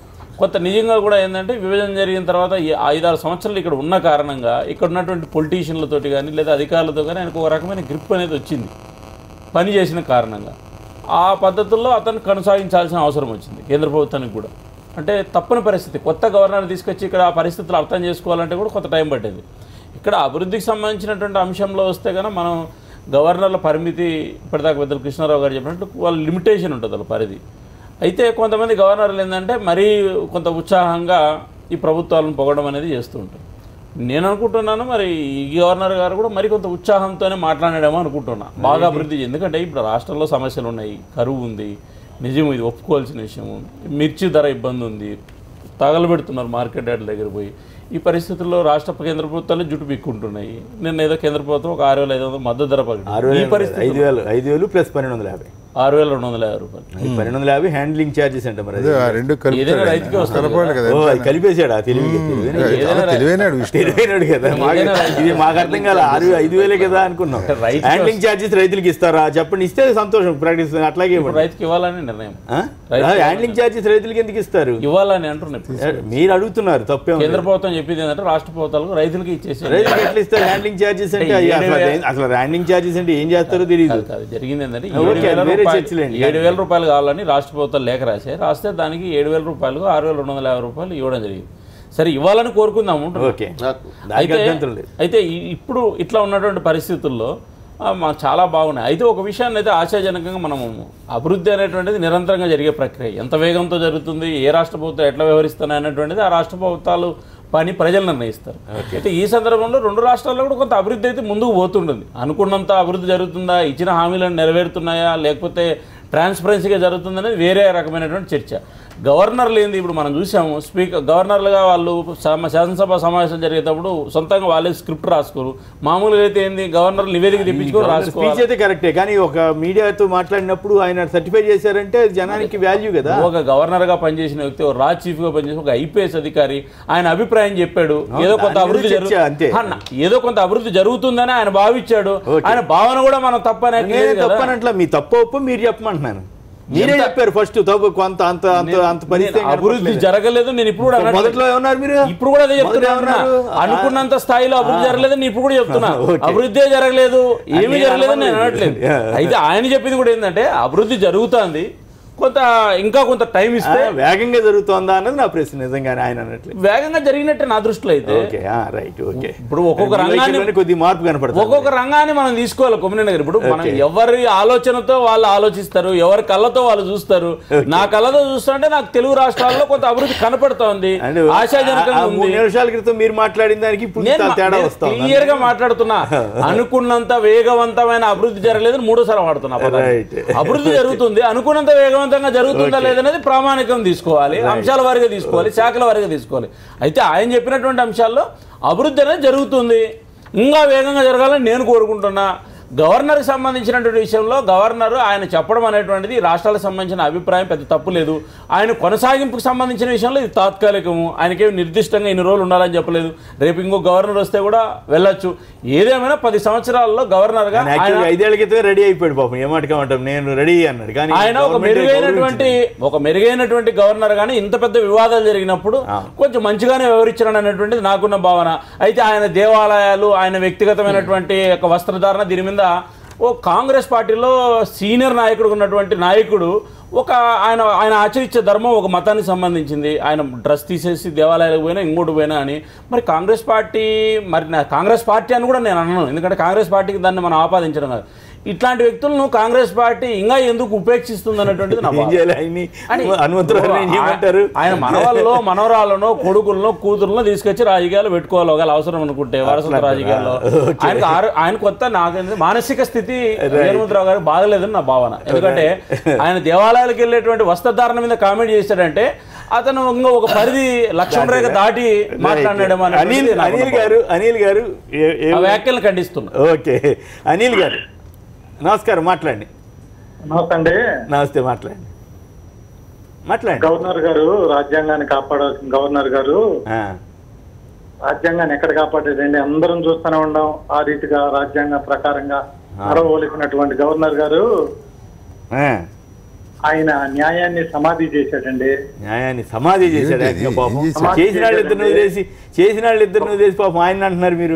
కొంత నిజంగా కూడా ఏంటంటే విభజన జరిగిన తర్వాత ఈ ఐదారు సంవత్సరాలు ఇక్కడ ఉన్న కారణంగా ఇక్కడ ఉన్నటువంటి పొలిటీషియన్లతోటి కానీ లేదా అధికారులతో కానీ ఆయనకు ఒక రకమైన గ్రిప్ అనేది వచ్చింది పని చేసిన కారణంగా ఆ పద్ధతుల్లో అతను కొనసాగించాల్సిన అవసరం వచ్చింది కేంద్ర ప్రభుత్వానికి కూడా అంటే తప్పని పరిస్థితి కొత్త గవర్నర్ తీసుకొచ్చి ఇక్కడ ఆ పరిస్థితులు అర్థం చేసుకోవాలంటే కూడా కొంత టైం పట్టేది ఇక్కడ అభివృద్ధికి సంబంధించినటువంటి అంశంలో వస్తే కనుక మనం గవర్నర్ల పరిమితి ఇప్పటిదాకా పెద్దలు కృష్ణారావు గారు చెప్పినట్టు వాళ్ళ లిమిటేషన్ ఉంటుంది వాళ్ళ పరిధి అయితే కొంతమంది గవర్నర్లు ఏంటంటే మరీ కొంత ఉత్సాహంగా ఈ ప్రభుత్వాలను పొగడం అనేది చేస్తూ ఉంటారు నేను అనుకుంటున్నాను మరి ఈ గవర్నర్ గారు కూడా మరి కొంత ఉత్సాహంతోనే మాట్లాడాడేమో అనుకుంటున్నా బాగా అభివృద్ధి చెంది- ఎందుకంటే ఇప్పుడు రాష్ట్రంలో సమస్యలు ఉన్నాయి కరువు ఉంది నిజం ఇది ఒప్పుకోవాల్సిన విషయము మిర్చి ధర ఇబ్బంది ఉంది తగలబెడుతున్నారు మార్కెట్ యార్డ్ దగ్గర పోయి ఈ పరిస్థితుల్లో రాష్ట్ర కేంద్ర ప్రభుత్వాలు జుట్టు పిక్కుంటున్నాయి నిన్న ఏదో కేంద్ర ప్రభుత్వం ఒక ఆరు వేల ఐదు వందల మద్దతు ధర ఆరు ప్రకటించింది. ఈ వేలు పరిస్థితి ఐదు వేలు ఐదు వేలు ప్లస్ పన్నెండు వందల యాభై ఆరు వేల రెండు వందల యాభై రూపాయలు పన్నెండు వందల యాభై హ్యాండ్లింగ్ ఛార్జెస్ అంటే మరి అది. అదే ఆ రెండు ఏదైనా రైతుకే కలుపుతాడు వస్తుంది కలపాలి కదా ఓ, అది కలిపేశాడు ఆ తెలివిగా తెలివైన- చాలా తెలివైనాడు విష్ణు తెలివైనడు కదా మాకు- ఇది మాకు అర్థం కాల ఆరు ఐదు వేలే కదా అనుకున్నాం రైతుకి హ్యాండ్లింగ్ ఛార్జెస్ రైతులకి ఇస్తారా చెప్పండి ఇస్తే సంతోషం ప్రకటిస్తుంది అట్లాగే ఇప్పుడు ఇవ్వండి. రైతుకి ఇవ్వాలని నిర్ణయం ఆ? హ్యాండ్లింగ్ ఛార్జెస్ రైతులకి ఎందుకు ఇస్తారు ఇవ్వాలని అంటున్నారు ఇప్పుడు మీరు అడుగుతున్నారు తప్పే ఉంది. కేంద్ర ప్రభుత్వం చెప్పింది ఏంటంటే రాష్ట్ర ప్రభుత్వాలకు రైతులకి ఇచ్చేసి రైతులకు ఎట్లా ఇస్తారు హ్యాండ్లింగ్ ఛార్జెస్ అంటే అయ్యి అసలు అదే- అసలు హ్యాండ్లింగ్ ఛార్జెస్ అంటే ఏం చేస్తారో తెలియదు కాదు కాదు జరిగింది ఏంటంటే ఓకే, ఏడు వేల వేరే రూపాయలు చర్చలేండి. ఏడు వేల రూపాయలు కావాలని రాష్ట్ర ప్రభుత్వం లేఖ రాశాయి రాస్తే దానికి ఏడు వేల రూపాయలు ఆరు వేల రెండు వందల యాభై రూపాయలు ఇవ్వడం జరిగింది సరే ఇవ్వాలని కోరుకుందాం ఉంటున్నాం. ఓకే దానికి అయితే అభ్యంతరం లేదు అయితే ఈ- ఇప్పుడు ఇట్లా ఉన్నటువంటి పరిస్థితుల్లో ఆ, మాకు చాలా బాగున్నాయి అయితే ఒక విషయాన్ని అయితే ఆశాజనకంగా మనము అభివృద్ధి అనేటువంటిది నిరంతరంగా జరిగే ప్రక్రియ ఎంత వేగంతో జరుగుతుంది ఏ రాష్ట్ర ప్రభుత్వం ఎట్లా వ్యవహరిస్తున్నాయి అనేటువంటిది ఆ రాష్ట్ర ప్రభుత్వాలు పని ప్రజలు నిర్ణయిస్తారు అయితే ఈ సందర్భంలో రెండు రాష్ట్రాల్లో కూడా కొంత అభివృద్ధి అయితే ముందుకు పోతుంటుంది అనుకున్నంత అభివృద్ధి జరుగుతుందా ఇచ్చిన హామీలను నెరవేరుతున్నాయా లేకపోతే ట్రాన్స్పరెన్సీగా జరుగుతుందనేది వేరే రకమైనటువంటి చర్చ గవర్నర్లు ఏంది ఇప్పుడు మనం చూసాము స్పీకర్ గవర్నర్లుగా వాళ్ళు సమ- శాసనసభ సమావేశం జరిగేటప్పుడు సొంతంగా వాళ్ళే స్క్రిప్ట్ రాసుకోరు మామూలుగా అయితే ఏంది గవర్నర్ నివేదిక తెప్పించుకొని స్పీచ్ రాసుకోవాలి అయితే కరెక్టే కానీ ఒక మీడియాతో మాట్లాడినప్పుడు ఆయన సర్టిఫై చేశారంటే అది జనానికి వాల్యూ కదా ఒక గవర్నర్ గా పనిచేసిన వ్యక్తి ఒక రాజ్ చీఫ్ గా పనిచేసిన ఒక ఐపీఎస్ అధికారి ఆయన అభిప్రాయం చెప్పాడు ఏదో కొంత దాని అభివృద్ధి మీద జరుగు- చర్చ అంతే. అన్న, ఏదో కొంత అభివృద్ధి జరుగుతుందని ఆయన భావించాడు ఓకే. ఆయన భావన కూడా మనం తప్పనే నేను తప్పనట్లా మీ తప్పు ఒప్పు మీరు చెప్పమంటున్నాను మీరే ఎంత- చెప్పారు ఫస్ట్ తప్పు కొంత అంత అంత అంత పరిస్థితి ఏం అభివృద్ధి కనపడట్లేదు. జరగలేదు నేను ఇప్పుడు కూడా అనట్లేదు. మొదట్లో ఏమన్నారు మీరు ఇప్పుడు కూడా అదే చెప్తున్నా మొదట ఏమన్నారు? అనుకున్నంత స్థాయిలో అభివృద్ధి జరగలేదు నేను ఇప్పుడు కూడా చెప్తున్నా ఓకే. అభివృద్ధి జరగలేదు ఏమీ నేను జరగలేదు నేను అనలేదు. అనట్లేదు యా. అయితే ఆయన చెప్పింది కూడా ఏంటంటే అభివృద్ధి జరుగుతుంది కొంత ఇంకా కొంత టైం ఆ, ఇస్తే వేగంగా జరుగుతోందా అన్నది నా ప్రశ్న నిజంగానే ఆయన అన్నట్లు వేగంగా జరిగినట్టే నా దృష్టిలో అయితే ఓకే రైట్ ఓకే ఇప్పుడు ఒక్కొక్క మీ రంగాన్ని వైఖరిలోనే కొద్ది మార్పు కనపడుతుంది ఒక్కొక్క రంగాన్ని మనం తీసుకోవాలి కొమ్మినేని గారు ఇప్పుడు మనం Okay. ఎవరి ఆలోచనతో వాళ్ళు ఆలోచిస్తారు ఎవరి కళ్ళతో వాళ్ళు చూస్తారు నా కళ్ళతో చూస్తుంటే నాకు తెలుగు రాష్ట్రాల్లో కొంత అభివృద్ధి కనపడుతోంది అండ్ ఆశాజనకంగా మూడు ఉంది నిమిషాల క్రితం మీరు మాట్లాడిన దానికి ఇప్పుడు నేను చాలా తేడా వస్తా ఉంది. క్లియర్ గా మాట్లాడుతున్నా అనుకున్నంత వేగవంతమైన అభివృద్ధి జరగలేదు మూడోసారి వాడుతున్నా ఆ పదాన్ని. Right. అభివృద్ధి జరుగుతుంది అనుకున్నంత వేగవంతంగా జరుగుతుందా లేదనేది ప్రామాణికం తీసుకోవాలి అంశాల వారిగా తీసుకోవాలి శాఖల వారిగా తీసుకోవాలి అయితే ఆయన చెప్పినటువంటి అంశాల్లో అభివృద్ధి అనేది జరుగుతుంది ఇంకా వేగంగా జరగాలని నేను కోరుకుంటున్నా గవర్నర్కి సంబంధించినటువంటి విషయంలో గవర్నర్ ఆయన చెప్పడం అనేటువంటిది రాష్ట్రాలకు సంబంధించిన అభిప్రాయం పెద్ద తప్పు లేదు ఆయన కొనసాగింపుకు సంబంధించిన విషయంలో ఇది తాత్కాలికము ఆయనకేమి నిర్దిష్టంగా ఇన్ని రోజులు ఉండాలని చెప్పలేదు రేపు ఇంకో గవర్నర్ వస్తే కూడా వెళ్ళొచ్చు ఏదేమైనా పది సంవత్సరాల్లో గవర్నర్గా ఆయన ఆయన యాక్చువల్గా ఐదేళ్ల క్రితమే రెడీ అయిపోయాడు పాపం ఏమాటకమంటాం నేను రెడీ అన్నాడు కానీ ఆయన ఒక గవర్నమెంట్ మెరుగైనటువంటి ఒక మెరుగైనటువంటి గవర్నర్ గానీ ఇంత పెద్ద వివాదాలు జరిగినప్పుడు కొంచెం మంచిగానే వివరించడం అనేటువంటిది నాకున్న భావన అయితే ఆయన దేవాలయాలు ఆయన వ్యక్తిగతమైనటువంటి యొక్క వస్త్రధారణ దీని మీద ఓ కాంగ్రెస్ పార్టీలో సీనియర్ నాయకుడు ఉన్నటువంటి నాయకుడు ఒక ఆయన ఆయన ఆచరించే ధర్మం ఒక మతానికి సంబంధించింది ఆయన డ్రెస్ తీసేసి దేవాలయాలకు పోయినా ఇంకోటి పోయినా అని మరి కాంగ్రెస్ పార్టీ మరి నా కాంగ్రెస్ పార్టీ అని కూడా నేను అన్నాను ఎందుకంటే కాంగ్రెస్ పార్టీకి దాన్ని మనం ఆపాదించడం కాదు ఇట్లాంటి వ్యక్తులను కాంగ్రెస్ పార్టీ ఇంకా ఎందుకు ఉపేక్షిస్తుంది అన్నటువంటిది నా ఏం భావన. చేయాలి ఆయన్ని అని హనుమంతరావు ఏం చేయమంటారు ఆయన మనవాళ్ళలో మనవరాలను కొడుకులను కూతురులను తీసుకొచ్చి రాజకీయాలు పెట్టుకోవాలి ఒకవేళ అవసరం అనుకుంటే వారసత్వ రాజకీయాల్లో ఆయనకు ఆరు- ఆయన కొత్త నాకు మానసిక స్థితి హనుమంతరావు గారు బాగలేదని నా భావన ఎందుకంటే ఆయన దేవాలయాలకు వెళ్ళేటువంటి వస్త్రధారణ మీద కామెంట్ చేశాడంటే అతను ఇంకా ఒక పరిధి లక్ష్మణ రేఖ దాటి మాట్లాడడం అనిల్ అనిల్ గారు అనిల్ గారు ఏ- ఏ- ఆ వ్యాఖ్యలను ఖండిస్తున్నా ఓకే అనిల్ గారు నమస్కారం మాట్లాడండి నమస్తే అండి నమస్తే మాట్లాడండి మాట్లాడండి గవర్నర్ గారు రాజ్యాంగాన్ని కాపాడాల్సిన గవర్నర్ గారు ఆ, రాజ్యాంగాన్ని ఎక్కడ కాపాడేదండి అందరం చూస్తూనే ఉన్నాం ఆ రీతిగా రాజ్యాంగ ప్రకారంగా నడవవలసినటువంటి గవర్నర్ గారు ఆ, ఆయన న్యాయాన్ని సమాధి చేశాడండి న్యాయాన్ని సమాధి చేశాడు ఏంటి ఏకంగా ఇది? పాపం ఏం చేశాడు? చేసిన వాళ్ళు ఇద్దరు వదిలేసి చేసిన వాళ్ళు ఇద్దరు వదిలేసి పాపం ఆయన అంటున్నారు మీరు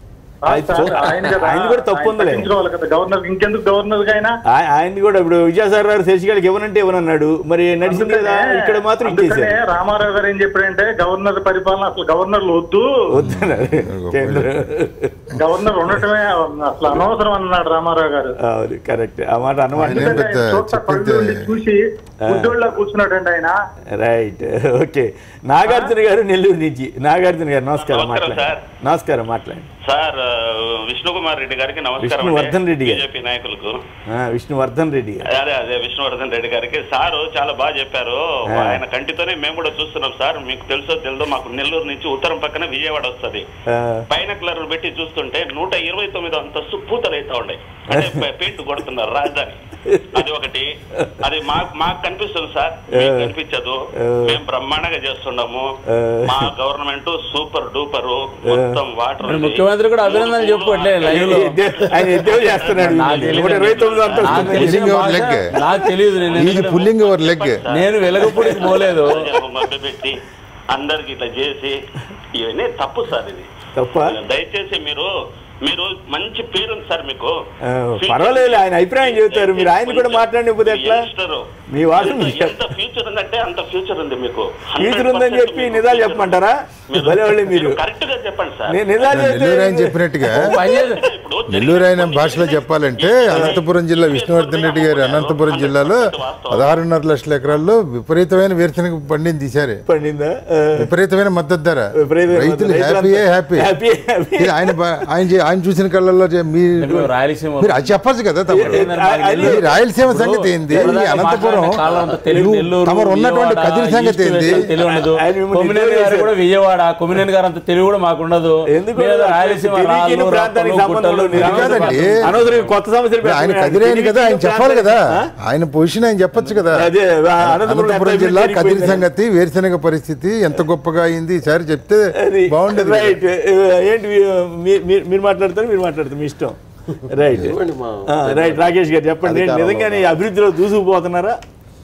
ఆయన సార్, చూ- ఆయన కదా, ఆయన కూడా తప్పు ఆయన ఉందిలే తప్పించుకోవాలి కదా గవర్నర్ ఇంకెందుకు గవర్నర్ అయినా ఆ- ఆయనది కూడా ఇప్పుడు విద్యాసాగర్ గారు శశికళకి ఇవ్వనంటే ఇవ్వనన్నాడు మరి నడిచింది కదా ఇక్కడ మాత్రం అందుకనే ఇచ్చేసారు రామారావు గారు ఏం చెప్పాడంటే గవర్నర్ పరిపాలన అసలు గవర్నర్లు వద్దు వద్దన్నారు కేంద్రం గవర్నర్ ఉండటమే అసలు అనవసరం అన్నాడు రామారావు గారు అవును కరెక్ట్ ఆ మాట అన్నమాట ఆయన ఏం పెద్ద చోట్ల కళ్ళు చెప్పింటే- ఉండి చూసి బుద్ధోళ్ళ కూర్చున్నాడండి ఆయన రైట్ ఓకే నాగార్జున గారు నెల్లూరు నుంచి నాగార్జున గారు నమస్కారం నమస్కారం, మాట్లాడండి సార్. నమస్కారం మాట్లాడండి సార్ ఆ, విష్ణుకుమార్ రెడ్డి గారికి నమస్కారం విష్ణువర్ధన్ రెడ్డి గారు. బీజేపీ నాయకులకు ఆ, విష్ణువర్ధన్ రెడ్డి గారు అదే అదే విష్ణువర్ధన్ రెడ్డి గారికి సారు చాలా బాగా చెప్పారు ఆ. ఆయన కంటితోనే మేము కూడా చూస్తున్నాం సార్ మీకు తెలుసో తెలుదో మాకు నెల్లూరు నుంచి ఉత్తరం పక్కన విజయవాడ వస్తది ఆ, పైన కలర్ పెట్టి చూస్తుంటే నూట ఇరవై తొమ్మిది అంతస్తు పూతలు అవుతా ఉన్నాయి అంటే పె- పెయింట్ కొడుతున్నారు రాజధాని అది ఒకటి అది మాకు మాకు కనిపిస్తుంది సార్ మీకు కనిపించదు మేము బ్రహ్మాండంగా చేస్తున్నాము ఆ. మా గవర్నమెంట్ సూపర్ డూపర్ మొత్తం వాటర్ మరి ముఖ్యమంత్రి కూడా అభినందనలు చెప్పుకోవట్లే లైవ్ లో ఆయన ఎద్దేవా చేస్తున్నాడు నాకు తెలియదు. నూట ఇరవై తొమ్మిది అంత నాకు వస్తుంది. తెలిసిన Pulling our భాష leg. నాకు తెలియదు నేను ఇది ఎందుకంటే పుల్లింగ్ అవర్ లెగ్ నేను వెలగపూడికి పోలేదు మభ్య పెట్టి అందరికి ఇట్లా చేసి ఇవన్నీ తప్పు సార్ ఇది తప్ప దయచేసి మీరు మీరు మంచి పేరుంది సార్ మీకు ఆ, పర్వాలేదు ఆయన అభిప్రాయం చెబుతారు మీరు ఆయన కూడా మాట్లాడినప్పుడు ఎట్లా యంగ్స్టర్. మీ వాదన ఎంత- ఎంత ఫ్యూచర్ ఉందంటే అంత ఫ్యూచర్ ఉంది మీకు ఫ్యూచర్ ఉందని చెప్పి 100% నిజాలు మీకు చెప్పమంటారా మీరు- భలే వాళ్ళే మీరు కరెక్ట్ గా చెప్పండి సార్ నేను నిజాలు నెల్లూరు ఆయన చెప్తే చెప్పినట్టుగా పని చేద్దాం. ఇప్పుడు నెల్లూరు ఆయన భాషలో చెప్పాలంటే అనంతపురం జిల్లా విష్ణువర్ధన్ రెడ్డి గారు అనంతపురం జిల్లాలో పదహారున్నర లక్షల ఎకరాల్లో విపరీతమైన వేరుశనగ పండిని తీశారు పండిందా ఆ, విపరీతమైన మద్దతు ధర విపరీతమైన రైతులు మద్దతు. హ్యాపీయే హ్యాపీ హ్యాపీ హ్యాపీ ఇది ఆయన బా- ఆయన చే- ఆయన చూసిన కళ్ళల్లో చే- మీరు ఇప్పుడు రాయలసీమ మీరు అది చెప్పచ్చు కదా తమరు అది- ఈ రాయలసీమ సంగతి ఏంది ఈ అనంతపురం తెలుగు నువ్వు- నెల్లూరు తమరు ఉన్నటువంటి విజయవాడ, కదిరి సంగతి ఈస్ట్ ఏంది వెస్ట్ తెలివి ఉండదు ఆయన మిమ్మల్ని కొమ్మినేని ఇద్దరు గారు కూడా చేశారు. విజయవాడ కొమ్మినేని గారు అంత తెలివి కూడా మాకు ఉండదు ఎందుకు మేము ఏదో రాయలసీమ తిరిగి రాళ్ళు, ప్రాంతానికి రప్పలు, సంబంధం గుట్టలు, లేదు. కాదండి. అనవసరం కొత్త సమస్యలు ఆయన పెట్టుకున్నాడు. కదిరి ఆయన కదా ఆయన తిరిగి చెప్పాలి కదా ప్రాంతానికి- ఆయన పొజిషన్ ఆయన చెప్పొచ్చు కదా అదే అనంతపురం అనంతపురం జిల్లా ఎంత కదిరి పెరిగిపోయింది. సంగతి వేరుశనగ పరిస్థితి ఎంత గొప్పగా అయింది ఈసారి చెప్తే అది బాగుండేది కదా. రైట్ ఏంటి మీ- మీ- మీరు మాట్లాడతారు మీరు మాట్లాడతారు మీ ఇష్టం రైట్ ఆ, రైట్ రాకేష్ గారు చెప్పండి ఏంటి నిజంగానే అభివృద్ధిలో దూసుకుపోతున్నారా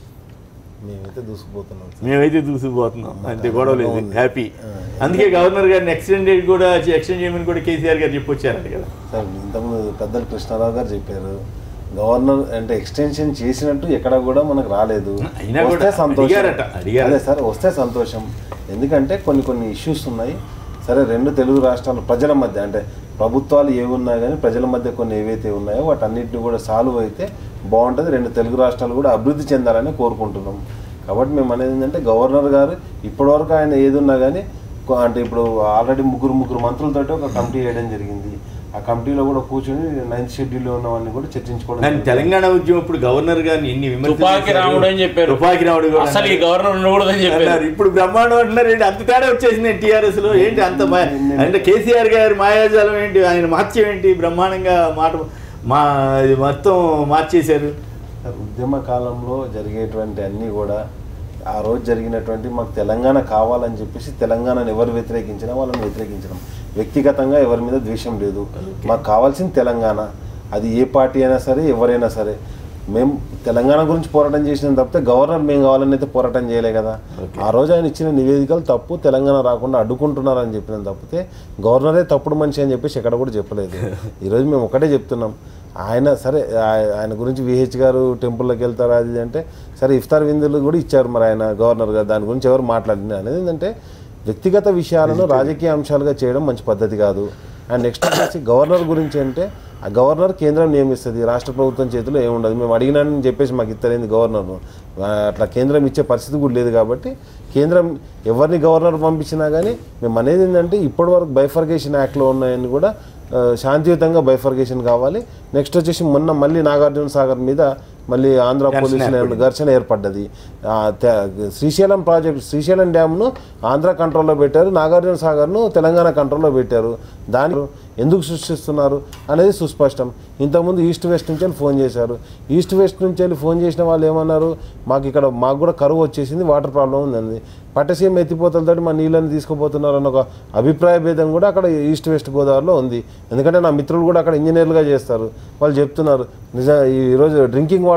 మేమైతే దూసుకుపోతున్నాం సార్. మేమైతే దూసుకుపోతున్నాం అంతే గొడవ లేదు హ్యాపీ అందుకే గవర్నర్ గారిని ఎక్స్టెండ్ డేట్ కూడా ఎక్స్టెండ్ చేయమని కూడా కేసీఆర్ గారు చెప్పొచ్చారంట కదా సార్ ఇంతకుముందు పెద్దలు కృష్ణారావు గారు చెప్పారు గవర్నర్ అంటే ఎక్స్టెన్షన్ చేసినట్టు ఎక్కడ కూడా మనకు రాలేదు అయినా వస్తే కూడా సంతోషం అడిగారట, అడిగారట. అదే సార్ వస్తే సంతోషం ఎందుకంటే కొన్ని కొన్ని ఇష్యూస్ ఉన్నాయి సరే రెండు తెలుగు రాష్ట్రాలు ప్రజల మధ్య అంటే ప్రభుత్వాలు ఏవి ఉన్నా కానీ ప్రజల మధ్య కొన్ని ఏవైతే ఉన్నాయో వాటన్నిటిని కూడా సాల్వ్ అయితే బాగుంటుంది రెండు తెలుగు రాష్ట్రాలు కూడా అభివృద్ధి చెందాలని కోరుకుంటున్నాం కాబట్టి మేము అనేది ఏంటంటే గవర్నర్ గారు ఇప్పటివరకు ఆయన ఏది ఉన్నా కానీ కొ- అంటే ఇప్పుడు ఆల్రెడీ ముగ్గురు ముగ్గురు మంత్రులతో ఒక కమిటీ వేయడం జరిగింది ఆ కమిటీలో కూడా కూర్చొని నైన్త్ షెడ్యూల్లో ఉన్నవన్నీ కూడా చర్చించుకోవడం దాని జరిగింది. తెలంగాణ ఉద్యమం ఇప్పుడు గవర్నర్ గారిని ఎన్ని విమర్శలు తుపాకీ చేశారు. రాముడు అని చెప్పారు తుపాకీ రాముడు కూడా అసలు ఈ అన్నారు. గవర్నర్ ఉండకూడదని చెప్పారు అన్నారు. ఇప్పుడు బ్రహ్మాండం అంటున్నారు ఏంటి అంత తేడా వచ్చేసింది టీఆర్ఎస్ లో ఏంటి అంత మా- అంటే కేసీఆర్ గారి మాయాజాలం ఏంటి ఆయన మార్చం ఏంటి బ్రహ్మాండంగా మాట మా ఇది మొత్తం మార్చేశారు ఉద్యమ కాలంలో జరిగేటువంటి అన్నీ కూడా ఆ రోజు జరిగినటువంటి మాకు తెలంగాణ కావాలని చెప్పేసి తెలంగాణను ఎవరు వ్యతిరేకించినా వాళ్ళని వ్యతిరేకించడం వ్యక్తిగతంగా ఎవరి మీద ద్వేషం లేదు మాకు కావాల్సింది తెలంగాణ అది ఏ పార్టీ అయినా సరే ఎవరైనా సరే మేము తెలంగాణ గురించి పోరాటం చేసినాం తప్పితే గవర్నర్ మేము కావాలని అయితే పోరాటం చేయలే కదా ఆ రోజు ఆయన ఇచ్చిన నివేదికలు తప్పు తెలంగాణ రాకుండా అడ్డుకుంటున్నారని చెప్పినాం తప్పితే గవర్నరే తప్పుడు మనిషి అని చెప్పేసి ఎక్కడ కూడా చెప్పలేదు ఈరోజు మేము ఒకటే చెప్తున్నాం ఆయన సరే ఆయ- ఆయన గురించి విహెచ్ గారు టెంపుల్లోకి వెళ్తారు అది ఇది అంటే సరే ఇఫ్తార్ విందులు కూడా ఇచ్చారు మరి ఆయన గవర్నర్ గారు దాని గురించి ఎవరు మాట్లాడిన అనేది ఏంటంటే వ్యక్తిగత విషయాలను రాజకీయ అంశాలుగా చేయడం మంచి పద్ధతి కాదు అండ్ నెక్స్ట్ వచ్చేసి గవర్నర్ గురించి అంటే ఆ గవర్నర్ కేంద్రం నియమిస్తుంది రాష్ట్ర ప్రభుత్వం చేతిలో ఏముండదు మేము అడిగినానని చెప్పేసి మాకు ఇస్తలేదు గవర్నర్ అట్లా కేంద్రం ఇచ్చే పరిస్థితి కూడా లేదు కాబట్టి కేంద్రం ఎవరిని గవర్నర్ పంపించినా కానీ మేము అనేది ఏంటంటే ఇప్పటివరకు బైఫర్గేషన్ యాక్ట్లో ఉన్నాయని కూడా ఆ, శాంతియుతంగా బైఫర్గేషన్ కావాలి నెక్స్ట్ వచ్చేసి మొన్న మళ్ళీ నాగార్జున సాగర్ మీద మళ్ళీ ఆంధ్ర పోలీసులు ఘర్షణ ఏర్పడ్డది ఆ, తె- శ్రీశైలం ప్రాజెక్ట్ శ్రీశైలం డ్యామ్ను ఆంధ్ర కంట్రోల్లో పెట్టారు నాగార్జున సాగర్ను తెలంగాణ కంట్రోల్లో పెట్టారు దాని ఎందుకు సృష్టిస్తున్నారు అనేది సుస్పష్టం ఇంతకుముందు ఈస్ట్ వెస్ట్ నుంచి వెళ్ళి ఫోన్ చేశారు ఈస్ట్ వెస్ట్ నుంచి వెళ్ళి ఫోన్ చేసిన వాళ్ళు ఏమన్నారు మాకు ఇక్కడ మాకు కూడా కరువు వచ్చేసింది వాటర్ ప్రాబ్లం ఉందండి పట్టసీమ ఎత్తిపోతలతో మా నీళ్ళని తీసుకుపోతున్నారు అన్న ఒక అభిప్రాయ భేదం కూడా అక్కడ ఈస్ట్ వెస్ట్ గోదావరిలో ఉంది ఎందుకంటే నా మిత్రులు కూడా అక్కడ ఇంజనీర్లుగా చేస్తారు వాళ్ళు చెప్తున్నారు నిజ ఈరోజు డ్రింకింగ్ వాటర్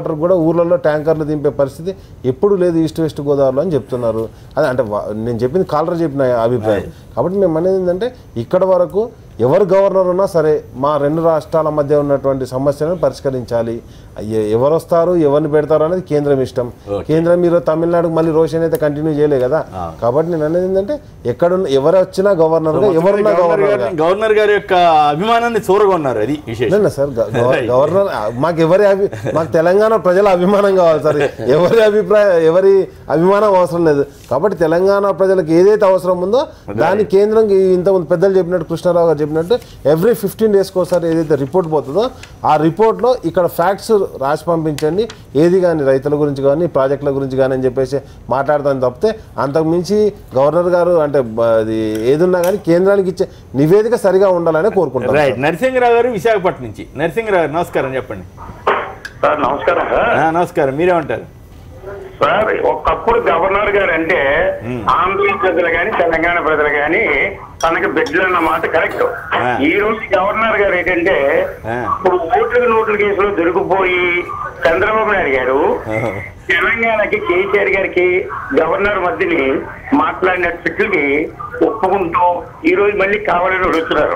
వాటర్ కూడా ఊర్లలో ట్యాంకర్లు దింపే పరిస్థితి ఎప్పుడు లేదు ఈస్ట్ వెస్ట్ గోదావరిలో అని చెప్తున్నారు అదే అంటే వా- నేను చెప్పింది కాలర్ చెప్పిన అభిప్రాయం కాబట్టి మేము అనేది ఏంటంటే ఇక్కడ వరకు ఎవరు గవర్నర్ ఉన్నా సరే మా రెండు రాష్ట్రాల మధ్య ఉన్నటువంటి సమస్యలను పరిష్కరించాలి ఎ- ఎవరు వస్తారు ఎవరిని పెడతారు అనేది కేంద్రం ఇష్టం కేంద్రం మీరు తమిళనాడుకు మళ్ళీ రోషన్ అయితే కంటిన్యూ చేయలే కదా కాబట్టి నేను అనేది ఏంటంటే ఎక్కడున్న ఎవరు వచ్చినా గవర్నర్ ఎవరున్నా గవర్నర్ గవర్నర్ గారిని- గవర్నర్ గారి యొక్క అభిమానాన్ని చూరగొన్నారు అది విశేషం లేదు సార్ గ- గవ- గవర్నర్ మాకు ఎవరి అభి మాకు తెలంగాణ ప్రజల అభిమానం కావాలి సార్ ఎవరి అభిప్రాయం ఎవరి అభిమానం అవసరం లేదు కాబట్టి తెలంగాణ ప్రజలకు ఏదైతే అవసరం ఉందో దాని కేంద్రం ఇంతకుముందు పెద్దలు చెప్పినట్టు కృష్ణారావు గారు చెప్పినట్టు ఎవ్రీ ఫిఫ్టీన్ డేస్కి ఒకసారి ఏదైతే రిపోర్ట్ పోతుందో ఆ రిపోర్ట్లో ఇక్కడ ఫ్యాక్ట్స్ రాసి పంపించండి ఏది కానీ రైతుల గురించి కానీ ప్రాజెక్టుల గురించి కానీ అని చెప్పేసి మాట్లాడతాను తప్పితే అంతకు మించి గవర్నర్ గారు అంటే బ- అది ఏదున్నా కానీ కేంద్రానికి ఇచ్చే నివేదిక సరిగా ఉండాలని కోరుకుంటారు రైట్ నరసింహరావు గారు విశాఖపట్నం నుంచి నరసింహరావు గారు నమస్కారం చెప్పండి సార్ నమస్కారం సార్ ఆ, నమస్కారం మీరేమంటారు సార్ ఒకప్పుడు గవర్నర్ గారు అంటే ఆంధ్ర ప్రజలు గాని తెలంగాణ ప్రజలు గాని తనకి బిడ్డలు అన్న మాట కరెక్ట్ ఆ. ఈ రోజు గవర్నర్ గారు ఏంటంటే ఆ. ఇప్పుడు ఓట్ల నోట్ల కేసులో దొరికిపోయి చంద్రబాబు నాయుడు గారు తెలంగాణకి కేసీఆర్ గారికి గవర్నర్ మధ్యని మాట్లాడిన ట్రిక్లకి ఒప్పుకుంటూ ఈ రోజు మళ్ళీ కావాలని అడుగుతున్నారు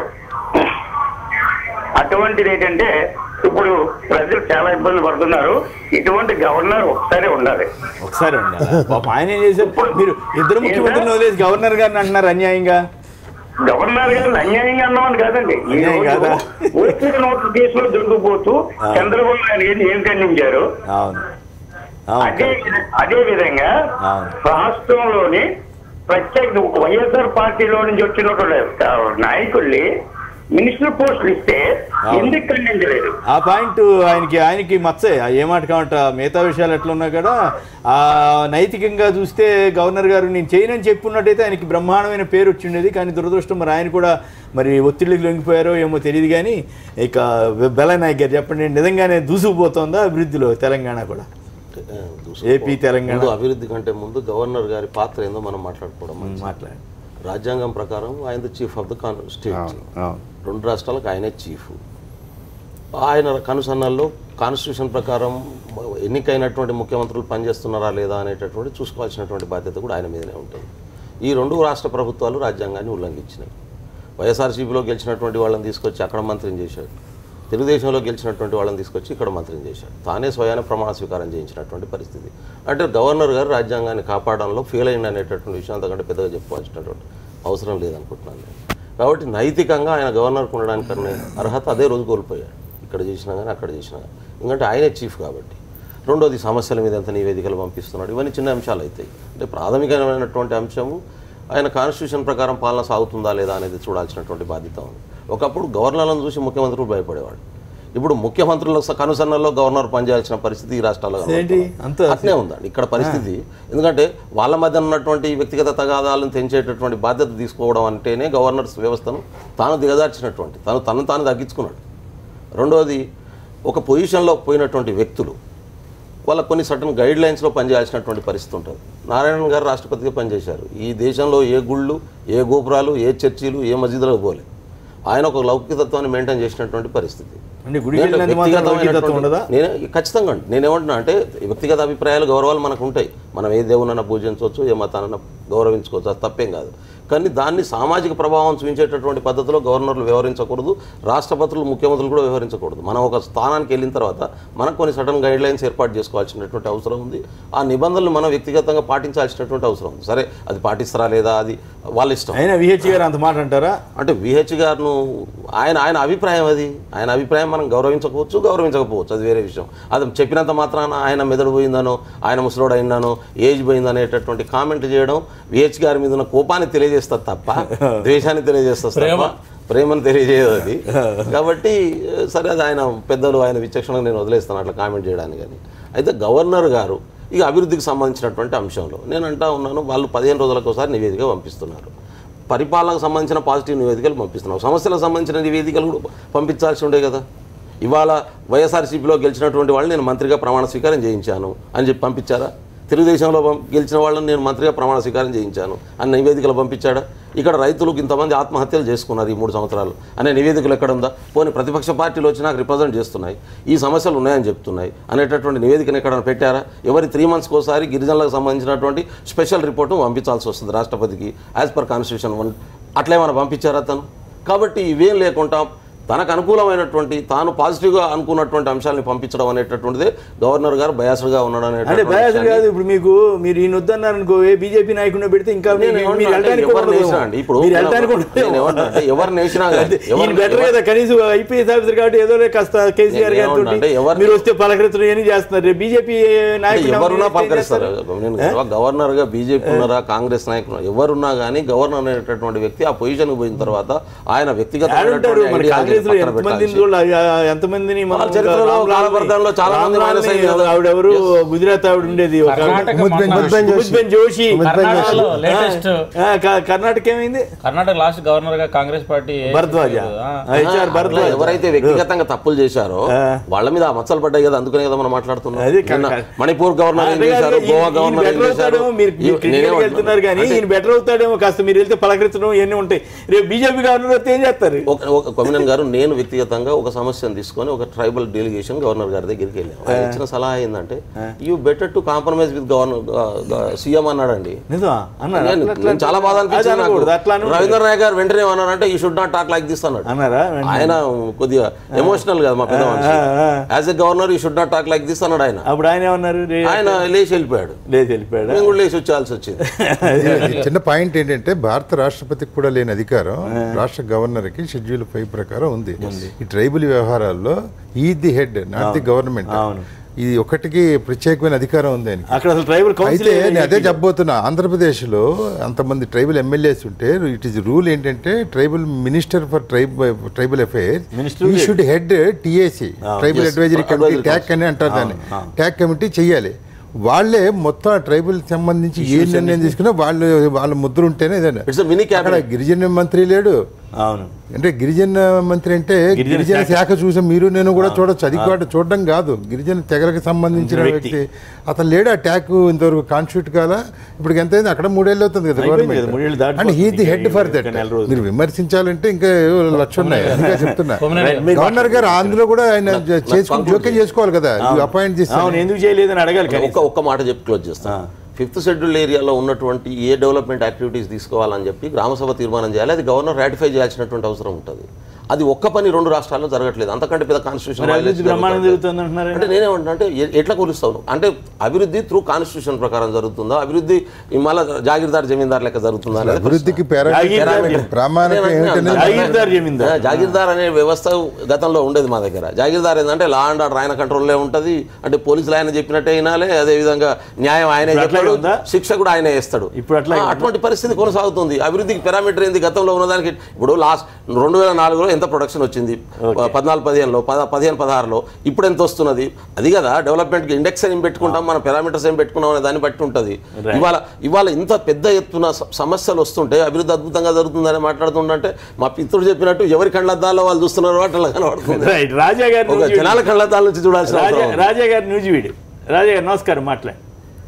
అటువంటిది ఏంటంటే ఇప్పుడు ప్రజలు చాలా ఇబ్బందులు పడుతున్నారు ఇటువంటి గవర్నర్ ఒకసారి ఉండాలి ఒకసారి ఉండాలి పాపం ఆయన ఏం చేశారు మీరు ఇద్దరు ముఖ్యమంత్రులు వదిలేసి గవర్నర్ గారిని అంటున్నారు అన్యాయంగా గవర్నర్ గారు అన్యాయంగా అన్నామని కాదండి ఈ అన్యాయం రోజు కాదా? ఓట్ల నోట్ల కేసులో దొరికిపోతూ చంద్రబాబు నాయుడు గారిని ఏం ఖండించారు అవును అవును అదే అదే విధంగా అవును. రాష్ట్రంలోని ప్రత్యేక వైఎస్ఆర్ పార్టీలో నుంచి వచ్చినటువంటి నాయకుల్ని మినిస్టర్ పోస్టులు ఇస్తే అవును. ఎందుకు ఖండించలేదు ఆ పాయింట్ ఆయనకి ఆయనకి మచ్చే ఆ ఏ మాట కావట మిగతా విషయాలు ఎట్లా ఉన్నా కూడా ఆ నైతికంగా చూస్తే గవర్నర్ గారు నేను చేయనని చెప్పున్నట్టయితే ఆయనకి బ్రహ్మాండమైన పేరు వచ్చిండేది కానీ దురదృష్టం మరి ఆయన కూడా మరి ఒత్తిడికి లొంగిపోయారో ఏమో తెలియదు కానీ ఇక బెల్లనాయక్ గారు చెప్పండి నిజంగానే దూసుకుపోతుందా అభివృద్ధిలో తెలంగాణ కూడా ఏపీ తెలంగాణ ముందు అభివృద్ధి కంటే ముందు గవర్నర్ గారి పాత్ర ఏందో మనం మాట్లాడుకోవడం మంచిది. మాట్లాడు రాజ్యాంగం ప్రకారం ఆయన చీఫ్ ఆఫ్ ద కాన్ స్టేట్ అవును రెండు రాష్ట్రాలకు ఆయనే చీఫ్ ఆయన కనుసన్నల్లో కాన్స్టిట్యూషన్ ప్రకారం ఎన్నికైనటువంటి ముఖ్యమంత్రులు పనిచేస్తున్నారా లేదా అనేటటువంటి చూసుకోవాల్సినటువంటి బాధ్యత కూడా ఆయన మీదనే ఉంటుంది ఈ రెండు రాష్ట్ర ప్రభుత్వాలు రాజ్యాంగాన్ని ఉల్లంఘించినాయి వైఎస్ఆర్సీపీలో గెలిచినటువంటి వాళ్ళని తీసుకొచ్చి అక్కడ మంత్రిని చేశాడు తెలుగుదేశంలో గెలిచినటువంటి వాళ్ళని తీసుకొచ్చి ఇక్కడ మంత్రిని చేశాడు తానే స్వయాన ప్రమాణ స్వీకారం చేయించినటువంటి పరిస్థితి అంటే గవర్నర్ గారు రాజ్యాంగాన్ని కాపాడంలో ఫెయిల్ అయింది అనేటటువంటి విషయం అంతకంటే పెద్దగా చెప్పుకోవాల్సినటువంటి అవసరం లేదనుకుంటున్నాను నేను కాబట్టి నైతికంగా ఆయన గవర్నర్కి ఉండడానికి అనే అర్హత అదే రోజు కోల్పోయాడు ఇక్కడ చేసినా కానీ అక్కడ చేసినా కానీ ఎందుకంటే ఆయనే చీఫ్ కాబట్టి రెండోది సమస్యల మీద ఎంత నివేదికలు పంపిస్తున్నాడు ఇవన్నీ చిన్న అంశాలు అవుతాయి అంటే ప్రాథమికమైనటువంటి అంశము ఆయన కాన్స్టిట్యూషన్ ప్రకారం పాలన సాగుతుందా లేదా అనేది చూడాల్సినటువంటి బాధ్యత ఉంది ఒకప్పుడు గవర్నర్లను చూసి ముఖ్యమంత్రులు భయపడేవాడు ఇప్పుడు ముఖ్యమంత్రుల స- కనుసన్నల్లో గవర్నర్ పనిచేయాల్సిన పరిస్థితి ఈ రాష్ట్రాల్లో ఏంటి? కనబడుతుంది. అంత- అట్నే ఉందండి ఇక్కడ పరిస్థితి ఎందుకంటే వాళ్ళ మధ్య ఉన్నటువంటి వ్యక్తిగత తగాదాలను తెంచేటటువంటి బాధ్యత తీసుకోవడం అంటేనే గవర్నర్స్ వ్యవస్థను తాను దిగజార్చినటువంటి తను తను తాను తగ్గించుకున్నాడు రెండవది ఒక పొజిషన్లో పోయినటువంటి వ్యక్తులు వాళ్ళ కొన్ని సటన్ గైడ్ లైన్స్లో పనిచేయాల్సినటువంటి పరిస్థితి ఉంటుంది నారాయణ గారు రాష్ట్రపతిగా పనిచేశారు ఈ దేశంలో ఏ గుళ్ళు ఏ గోపురాలు ఏ చర్చిలు ఏ మసీదులకు పోలే ఆయన ఒక లౌకికతత్వాన్ని మెయింటైన్ చేసినటువంటి పరిస్థితి అంటే గుడికి వెళ్ళినంత మాత్రం లౌకికతత్వం ఉండదా? నేను ఖచ్చితంగా అండి నేనేమంటున్నా అంటే వ్యక్తిగత అభిప్రాయాలు గౌరవాలు మనకు ఉంటాయి మనం ఏ దేవునన్నా పూజించవచ్చు ఏ మతానన్నా గౌరవించుకోవచ్చు అది తప్పేం కాదు కానీ దాన్ని సామాజిక ప్రభావం చూపించేటటువంటి పద్ధతిలో గవర్నర్లు వ్యవహరించకూడదు రాష్ట్రపతులు ముఖ్యమంత్రులు కూడా వ్యవహరించకూడదు మనం ఒక స్థానానికి వెళ్ళిన తర్వాత మనకు కొన్ని సడన్ గైడ్ లైన్స్ ఏర్పాటు చేసుకోవాల్సినటువంటి అవసరం ఉంది ఆ నిబంధనలు మనం వ్యక్తిగతంగా పాటించాల్సినటువంటి అవసరం ఉంది సరే అది పాటిస్తారా లేదా అది వాళ్ళ ఇష్టం అయినా విహెచ్ గారు అంత మాట అంటారా అంటే విహెచ్ గారును ఆయన ఆయన అభిప్రాయం అది ఆయన అభిప్రాయం మనం గౌరవించకపోవచ్చు గౌరవించకపోవచ్చు అది వేరే విషయం అది చెప్పినంత మాత్రాన ఆయన మెదడు పోయిందనో ఆయన ముసలోడు అయిందనో ఏజ్ పోయిందనేటటువంటి కామెంట్ చేయడం విహెచ్ గారి మీద ఉన్న కోపాన్ని తెలియజేస్తుంది తప్ప ద్వేషాన్ని తెలియజేస్తుంది ప్రేమ. తప్ప ప్రేమను తెలియజేయదు అది కాబట్టి సరే అది ఆయన పెద్దలు ఆయన విచక్షణకు నేను వదిలేస్తాను అట్లా కామెంట్ చేయడానికి కానీ అయితే గవర్నర్ గారు ఇక అభివృద్ధికి సంబంధించినటువంటి అంశంలో నేను అంటా ఉన్నాను వాళ్ళు పదిహేను రోజులకు ఒకసారి నివేదిక పంపిస్తున్నారు పరిపాలనకు సంబంధించిన పాజిటివ్ నివేదికలు పంపిస్తున్నారు సమస్యలకు సంబంధించిన నివేదికలు కూడా పంపించాల్సి ఉండే కదా ఇవాళ వైఎస్ఆర్సీపీలో గెలిచినటువంటి వాళ్ళు నేను మంత్రిగా ప్రమాణ స్వీకారం చేయించాను అని చెప్పి పంపించారా తెలుగుదేశంలో పం- గెలిచిన వాళ్ళని నేను మంత్రిగా ప్రమాణ స్వీకారం చేయించాను అని నివేదికలు పంపించాడా ఇక్కడ రైతులకు ఇంతమంది ఆత్మహత్యలు చేసుకున్నారు ఈ మూడు సంవత్సరాలు అనే నివేదికలు ఎక్కడ ఉందా పోనీ ప్రతిపక్ష పార్టీలు వచ్చి నాకు రిప్రజెంట్ చేస్తున్నాయి ఈ సమస్యలు ఉన్నాయని చెప్తున్నాయి అనేటటువంటి నివేదికను ఎక్కడ పెట్టారా ఎవరి త్రీ మంత్స్కి ఒకసారి గిరిజనులకు సంబంధించినటువంటి స్పెషల్ రిపోర్టు పంపించాల్సి వస్తుంది రాష్ట్రపతికి యాజ్ పర్ కాన్స్టిట్యూషన్ వన్ అట్లేమైనా పంపించారా తను కాబట్టి ఇవేం లేకుండా తనకు అనుకూలమైనటువంటి తాను పాజిటివ్గా అనుకున్నటువంటి అంశాలను పంపించడం అనేటటువంటిదే గవర్నర్ గారు బయాస్డ్గా ఉన్నాడు అంటే అనేటటువంటి బయాస్ విషయాన్ని- కాదు ఇప్పుడు మీకు మీరు ఈయన వద్దన్నారు అనుకో ఏ బీజేపీ నాయకుడిని పెడితే ఇంకా నేను మీరు- ఏమన్నా మీరు అంటే వెళ్ళడానికి కూడా ఎవరిని ఉండదు. వేసినా అండి, ఇప్పుడు మీరు వెళ్ళడానికి కూడా నేను ఏమన్నా అంటే ఎవరిని వేసినా కానీ, అదే, ఈయన ఎవరిని- బెటర్ కదా కనీసం ఐపీఎస్ ఆఫీసర్ కాబట్టి ఏదో లే కాస్త కేసీఆర్ నేను గారితో ఏమన్నా అంటే ఎవరిని- మీరు వస్తే పలకరించడం ఏం చేస్తున్నారు రేపు బీజేపీ అంటే నాయకులు ఎవరున్నా ఏం పలకరిస్తారు చేస్తారు? నేను గవర్నర్ గా బీజేపీ ఉన్నారా కాంగ్రెస్ నాయకులు ఎవరున్నా కానీ గవర్నర్ అనేటటువంటి వ్యక్తి ఆ పొజిషన్ పోయిన తర్వాత ఆయన వ్యక్తిగత ఆడుంటారు మన కాంగ్రెస్ లో ఎంతమందిని చూడాలి, ఆ, ఎంతమందిని మనం వాళ్ళ చరిత్రలో, రామ్లాల్ని- కాలపర్దంలో చాలా మంది రామ్లాల్ని మైనస్ అయ్యారు కదా. ఆవిడెవరు గుజరాత్ ఆవిడ ఉండేది ఒక కర్ణాటక ముద్బెన్- మొన్న- ముద్బెన్ జోషి. ముద్బెన్ జోషి కర్ణాటకలో లేటెస్ట్ ఆ, క- కర్ణాటక ఏమైంది కర్ణాటక లాస్ట్ గవర్నర్ గా కాంగ్రెస్ పార్టీ భరద్వాజ ఆ. హెచ్ఆర్ అట్లా భరద్వాజ్ ఎవరైతే వ్యక్తిగతంగా తప్పులు చేశారో వాళ్ళ మీద ఆ మచ్చలు పడ్డాయి కదా అందుకనే కదా మనం మాట్లాడుతున్నాం అది క- నిన్న క- మణిపూర్ గవర్నర్ ఏం అంటే చేశారు ఈయన- గోవా ఈయన గవర్నర్ ఏం better చేశారు అవుతాడేమో, మీరు మీరు ఈ- cricket నేనే కి వెళ్తున్నారు కానీ అంటే ఈయన బెటర్ అవుతాడేమో కాస్త మీరు వెళ్తే పలకరించడం ఇవన్నీ ఉంటాయి రేపు బీజేపీ గవర్నర్ వస్తే ఏం చేస్తారు ఒక- ఒక కొమినన్ గారు నేను వ్యక్తిగతంగా ఒక సమస్యను తీసుకొని ఒక ట్రైబల్ డెలిగేషన్ గవర్నర్ గారి దగ్గరికి వెళ్ళాం ఆయన ఇచ్చిన సలహా ఏంటంటే you better to compromise with governor CM అన్నాడండి నిజమా అన్నారా? నేను అట్లా- అట్లా- నేను చాలా బాధ అది అనిపించింది నాకు అనకూడదు, అట్లా అనకూడదు. రవీంద్ర నాయక్ గారు వెంటనే ఏమన్నారంటే he should not talk like this అన్నాడు అన్నారా ఆయన కొద్దిగా ఎమోషనల్ కదా మా పెద్ద మనిషి ఆ, ఆ. As a governor he should not talk like this అన్నాడు ఆయన అప్పుడు ఆయన ఏమన్నారు రే- ఆయన లేచి వెళ్ళిపోయాడు లేదు వెళ్ళిపోయాడా మేము కూడా లేచి వచ్చేయాల్సి వచ్చింది ఈ చిన్న పాయింట్ ఏంటంటే భారత రాష్ట్రపతికి కూడా లేని అధికారం రాష్ట్ర గవర్నర్ కి షెడ్యూల్ ఫైవ్ ప్రకారం ఉంది ఈ ట్రైబల్ వ్యవహారాల్లో he the head not the government అవును. ఇది ఒకటికి ప్రత్యేకమైన అధికారం ఉంది ఆయనకి అక్కడ అసలు ట్రైబల్ కౌన్సిల్ అయితే నేను అదే చెప్పబోతున్నా ఆంధ్రప్రదేశ్లో అంతమంది ట్రైబల్ ఎమ్మెల్యేస్ ఉంటే ఇట్ ఈస్ రూల్ ఏంటంటే tribal minister for tribe tribal affairs Minister he should head TAC tribal Yes. Advisory committee Advisory TAC అని అంటారు దాన్ని ట్యాక్ కమిటీ చెయ్యాలి వాళ్ళే మొత్తం ట్రైబల్ సంబంధించి ఏ నిర్ణయం తీసుకున్నా వాళ్ళు వాళ్ళ ముద్ర ఉంటేనే ఏదైనా ఇట్స్ మినీ అక్కడ క్యాబినెట్ గిరిజన మంత్రి లేడు అవును అంటే గిరిజన మంత్రి అంటే గిరిజన గిరిజన శాఖ చూసాం మీరు నేను కూడా చూడొచ్చు అది కూడా చూడడం కాదు గిరిజన తెగలకు సంబంధించిన వ్యక్తి. వ్యక్తి అతను లేడు ఆ ట్యాక్ ఇంతవరకు కాన్స్టిట్యూట్ కాదా ఇప్పుడు ఎంత అయింది అక్కడ మూడేళ్ళు అవుతుంది కదా అయిపోయింది కదా, మూడేళ్ళు గవర్నమెంట్ దాటిపోతుంది. అండ్ హీ ది ఇంకా హెడ్ ఫర్ ఇంకా దట్ నెల రోజులు. మీరు విమర్శించాలంటే ఇంకా ఏవో లక్ష ఉన్నాయి అందుకే చెప్తున్నా కొమ్మినేని గారు. గవర్నర్ గారు అందులో కూడా ఆయన చేసుకుని conclude జోక్యం చేసుకోవాలి కదా అపాయింట్ చేసి అవును ఎందుకు చేయలేదని అడగాలి కానీ ఒక్క ఒక్క మాట చెప్పి క్లోజ్ చేస్తాను ఫిఫ్త్ షెడ్యూల్ ఏరియాలో ఉన్నటువంటి ఏ డెవలప్మెంట్ యాక్టివిటీస్ తీసుకోవాలని చెప్పి గ్రామసభ తీర్మానం చేయాలి అది గవర్నర్ రాటిఫై చేయాల్సినటువంటి అవసరం ఉంటుంది అది ఒక్క పని రెండు రాష్ట్రాల్లో జరగట్లేదు అంతకంటే పెద్ద కాన్స్టిట్యూషన్ మరి అభివృద్ధి బ్రహ్మాండం జరుగుతుంది అంటున్నారు అంటే నేనేమంటున్నా అంటే ఎ- ఎట్లా కొలుస్తాను అంటే అభివృద్ధి త్రూ కాన్స్టిట్యూషన్ ప్రకారం జరుగుతుందా అభివృద్ధి ఈ మళ్ళా జాగీర్దార్ జమీందార్ లెక్క జరుగుతుందా అనేది అభివృద్ధికి జాగీర్దార్ పారామీటర్ ప్రామాణిక నేను ఏమిటనేది అంటున్నా. జాగీర్దార్ జమీందార్. ఆ, జాగీర్దార్ అనే వ్యవస్థ గతంలో ఉండేది మా దగ్గర జాగీర్దార్ ఏంటంటే లా అండ్ ఆర్డర్ ఆయన కంట్రోల్లో ఉంటుంది అంటే పోలీసులు ఆయన చెప్పినట్టే వినాలి అదే విధంగా న్యాయం ఆయనే ఇప్పుడు అట్లాగే చెప్తాడు ఉందా? శిక్ష కూడా ఆయనే వేస్తాడు ఇప్పుడు అట్లాగే ఆ, ఉందా? అటువంటి పరిస్థితి కొనసాగుతుంది అభివృద్ధికి పారామీటర్ ఏంది గతంలో ఉన్నదానికి ఇప్పుడు లాస్ట్ రెండు వేల నాలుగులో ఎంత ప్రొడక్షన్ వచ్చింది పద్నాలుగు పదిహేనులో పద పదిహేను పదహారులో ఇప్పుడు ఎంత వస్తున్నది అది కదా డెవలప్మెంట్కి ఇండెక్స్ ఏం పెట్టుకుంటాం మన పారామీటర్స్ ఏం పెట్టుకున్నాం అనే దాన్ని బట్టి ఉంటుంది ఇవాళ ఇవాళ ఇంత పెద్ద ఎత్తున స- సమస్యలు వస్తుంటే అభివృద్ధి అద్భుతంగా జరుగుతుందని మాట్లాడుతుంటే మా పిత్రుడు చెప్పినట్టు ఎవరి కళ్ళద్దాల్లో వాళ్ళు చూస్తున్నారు అట్లా కనబడుతుంది రైట్ రాజా గారి ఒక న్యూస్ జనాల కళ్ళద్దాల నుంచి చూడాల్సిన రాజా అవసరం ఉంది. రాజా గారి న్యూస్ వీడి రాజా గారు నమస్కారం మాట్లాడు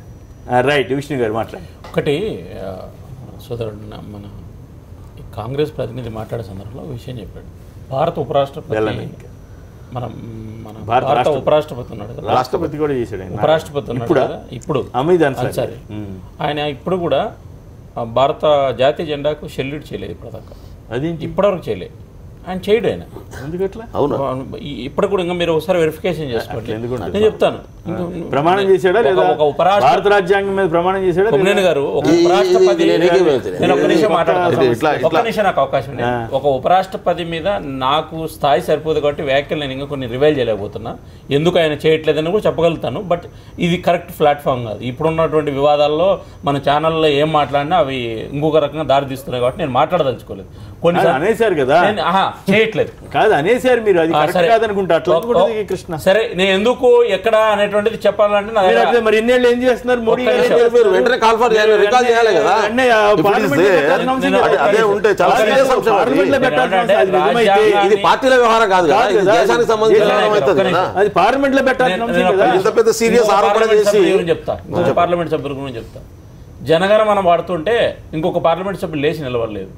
రైట్ విష్ణు గారు మాట్లాడు ఒకటి ఆ, సోదరుడు నా- మన ఈ కాంగ్రెస్ ప్రతినిధి మాట్లాడే సందర్భంలో ఒక విషయం చెప్పాడు భారత ఉపరాష్ట్రపతి వెళ్ళలేదు. మనం మన భారత భారత రాష్ట్రపతి. ఉపరాష్ట్రపతి ఉన్నాడు కదా రాష్ట్రపతి కూడా చేశాడు ఆయన. ఉపరాష్ట్రపతి ఉన్నాడు ఇప్పుడా? కదా ఇప్పుడు అమీద్ అన్సారీ. అన్సారీ. ఆయన ఇప్పుడు కూడా ఆ, భారత జాతీయ జెండాకు సెల్యూట్ చేయలేదు ఇప్పటిదాకా అదేంటి ఇప్పటివరకు చేయలేదు ఆయన చేయడు ఆయన ఎందుకట్లా అవునా ఈ- ఇప్పుడు కూడా ఇంకా మీరు ఒకసారి వెరిఫికేషన్ చేసుకోండి ఎందుకు ఉండదు? నేను చెప్తాను ఇంకా- ప్రమాణం చేశాడా ఒక- లేదా ఒక ఉపరాష్ట్ర భారత రాజ్యాంగం మీద ప్రమాణం చేశాడా కొమ్మినేని గారు ఒక ఈ- ఈ- ఉపరాష్ట్రపతి ఇది నేను ఏకీభవించను. నేను ఒక నిమిషం ఇది మాట్లాడతాను ఇట్లా- ఒక్క ఇట్లా- నిమిషం నాకు అవకాశం ఉంది. ఒక ఉపరాష్ట్రపతి మీద నాకు స్థాయి సరిపోదు కాబట్టి వ్యాఖ్యలు నేను ఇంకా కొన్ని రివైల్ చేయలేకపోతున్నా ఎందుకు ఆయన చేయట్లేదని కూడా చెప్పగలుగుతాను బట్ ఇది కరెక్ట్ ప్లాట్ఫామ్ కాదు ఇప్పుడున్నటువంటి వివాదాల్లో మన ఛానల్లో ఏం మాట్లాడినా అవి ఇంకొక రకంగా దారి తీస్తున్నాయి కాబట్టి నేను మాట్లాడదలుచుకోలేదు అది అనేశారు కదా నేను- ఆహా, చేయట్లేదు కాదు అనేసారు మీరు అది ఆ, కరెక్ట్ సరే. కాదనుకుంటా అట్లా ఓ- అనుకుంటుంది ఓ- కృష్ణ సరే నేను ఎందుకు ఎక్కడ అనేటువంటిది చెప్పాలంటే నా మీరు దగ్గర- అట్లా మరి ఇన్నేళ్ళు ఏం చేస్తున్నారు మోడీ ఒక్క గారు ఏం నిమిషం. చేస్తున్నారు? మీరు వెంటనే కాల్ ఫర్ చేయాలి రికాల్ చేయాలి కదా అన్నీ ఆ ఇప్పుడు పార్లమెంట్లో ఇదే- పెట్టాల్సిన అంశం నేను- కదా. అదే ఉంటే చాలా కాదు, సీరియస్ అంశం అది. పార్లమెంట్లో పెట్టాల్సిన అంశం అది నిజమైతే రాజ్యాంగాన్ని- ఇది పార్టీల వ్యవహారం కాదు కదా కాదు ఇది కదా. దేశానికి సంబంధించిన దేశానికి వ్యవహారం అవుతుంది ఒక్క కదా నిమిషం. అది పార్లమెంట్ లో పెట్టాల్సిన నేను- అంశం నేను కదా ఒక ఇంత పెద్ద serious ఇంకొక ఆరోపణ పార్లమెంట్ చేసి- సభ్యుల గురించి చెప్తా ఇంకొక పార్లమెంట్ సభ్యుల గురించి చెప్తా జనగణ మనం వాడుతుంటే ఇంకొక పార్లమెంట్ సభ్యులు లేచి నిలవలేదు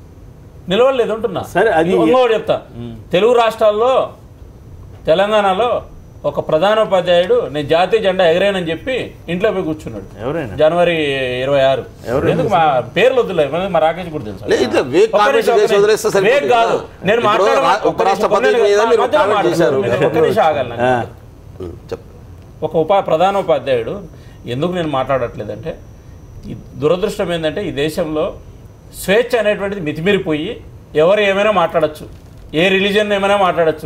నిలవలేదు అంటున్నా సరే, అది- ఇంకొకటి చెప్తా తెలుగు రాష్ట్రాల్లో తెలంగాణలో ఒక ప్రధానోపాధ్యాయుడు నేను జాతీయ జెండా ఎగరేనని చెప్పి ఇంట్లో పోయి కూర్చున్నాడు ఎవరైనా? జనవరి ఇరవై ఆరు ఎందుకు మా పేర్లు వద్దులే మా రాకేష్ కూడా తెలుసు లే, ఇట్లా వేగ్ ఒక్క కామెంట్ నిమిషం, చేసి ఒక్క వదిలేస్తే నిమిషం. సరిపోతుంది వేగ్ కాదు కదా. నేను ఇప్పుడు మాట్లాడే రా- ఉపరాష్ట్రపతి మీద మీరు కామెంట్ చేశారు. ఒక్క నిమిషం ఆగాలి నాకు. ఆ. ఉం, చెప్పు ఒక ఉపా ప్రధానోపాధ్యాయుడు ఎందుకు నేను మాట్లాడట్లేదంటే ఈ దురదృష్టం ఏంటంటే ఈ దేశంలో స్వేచ్ఛ అనేటువంటిది మితిమీరిపోయి ఎవరు ఏమైనా మాట్లాడచ్చు ఏ రిలీజన్ ఏమైనా మాట్లాడచ్చు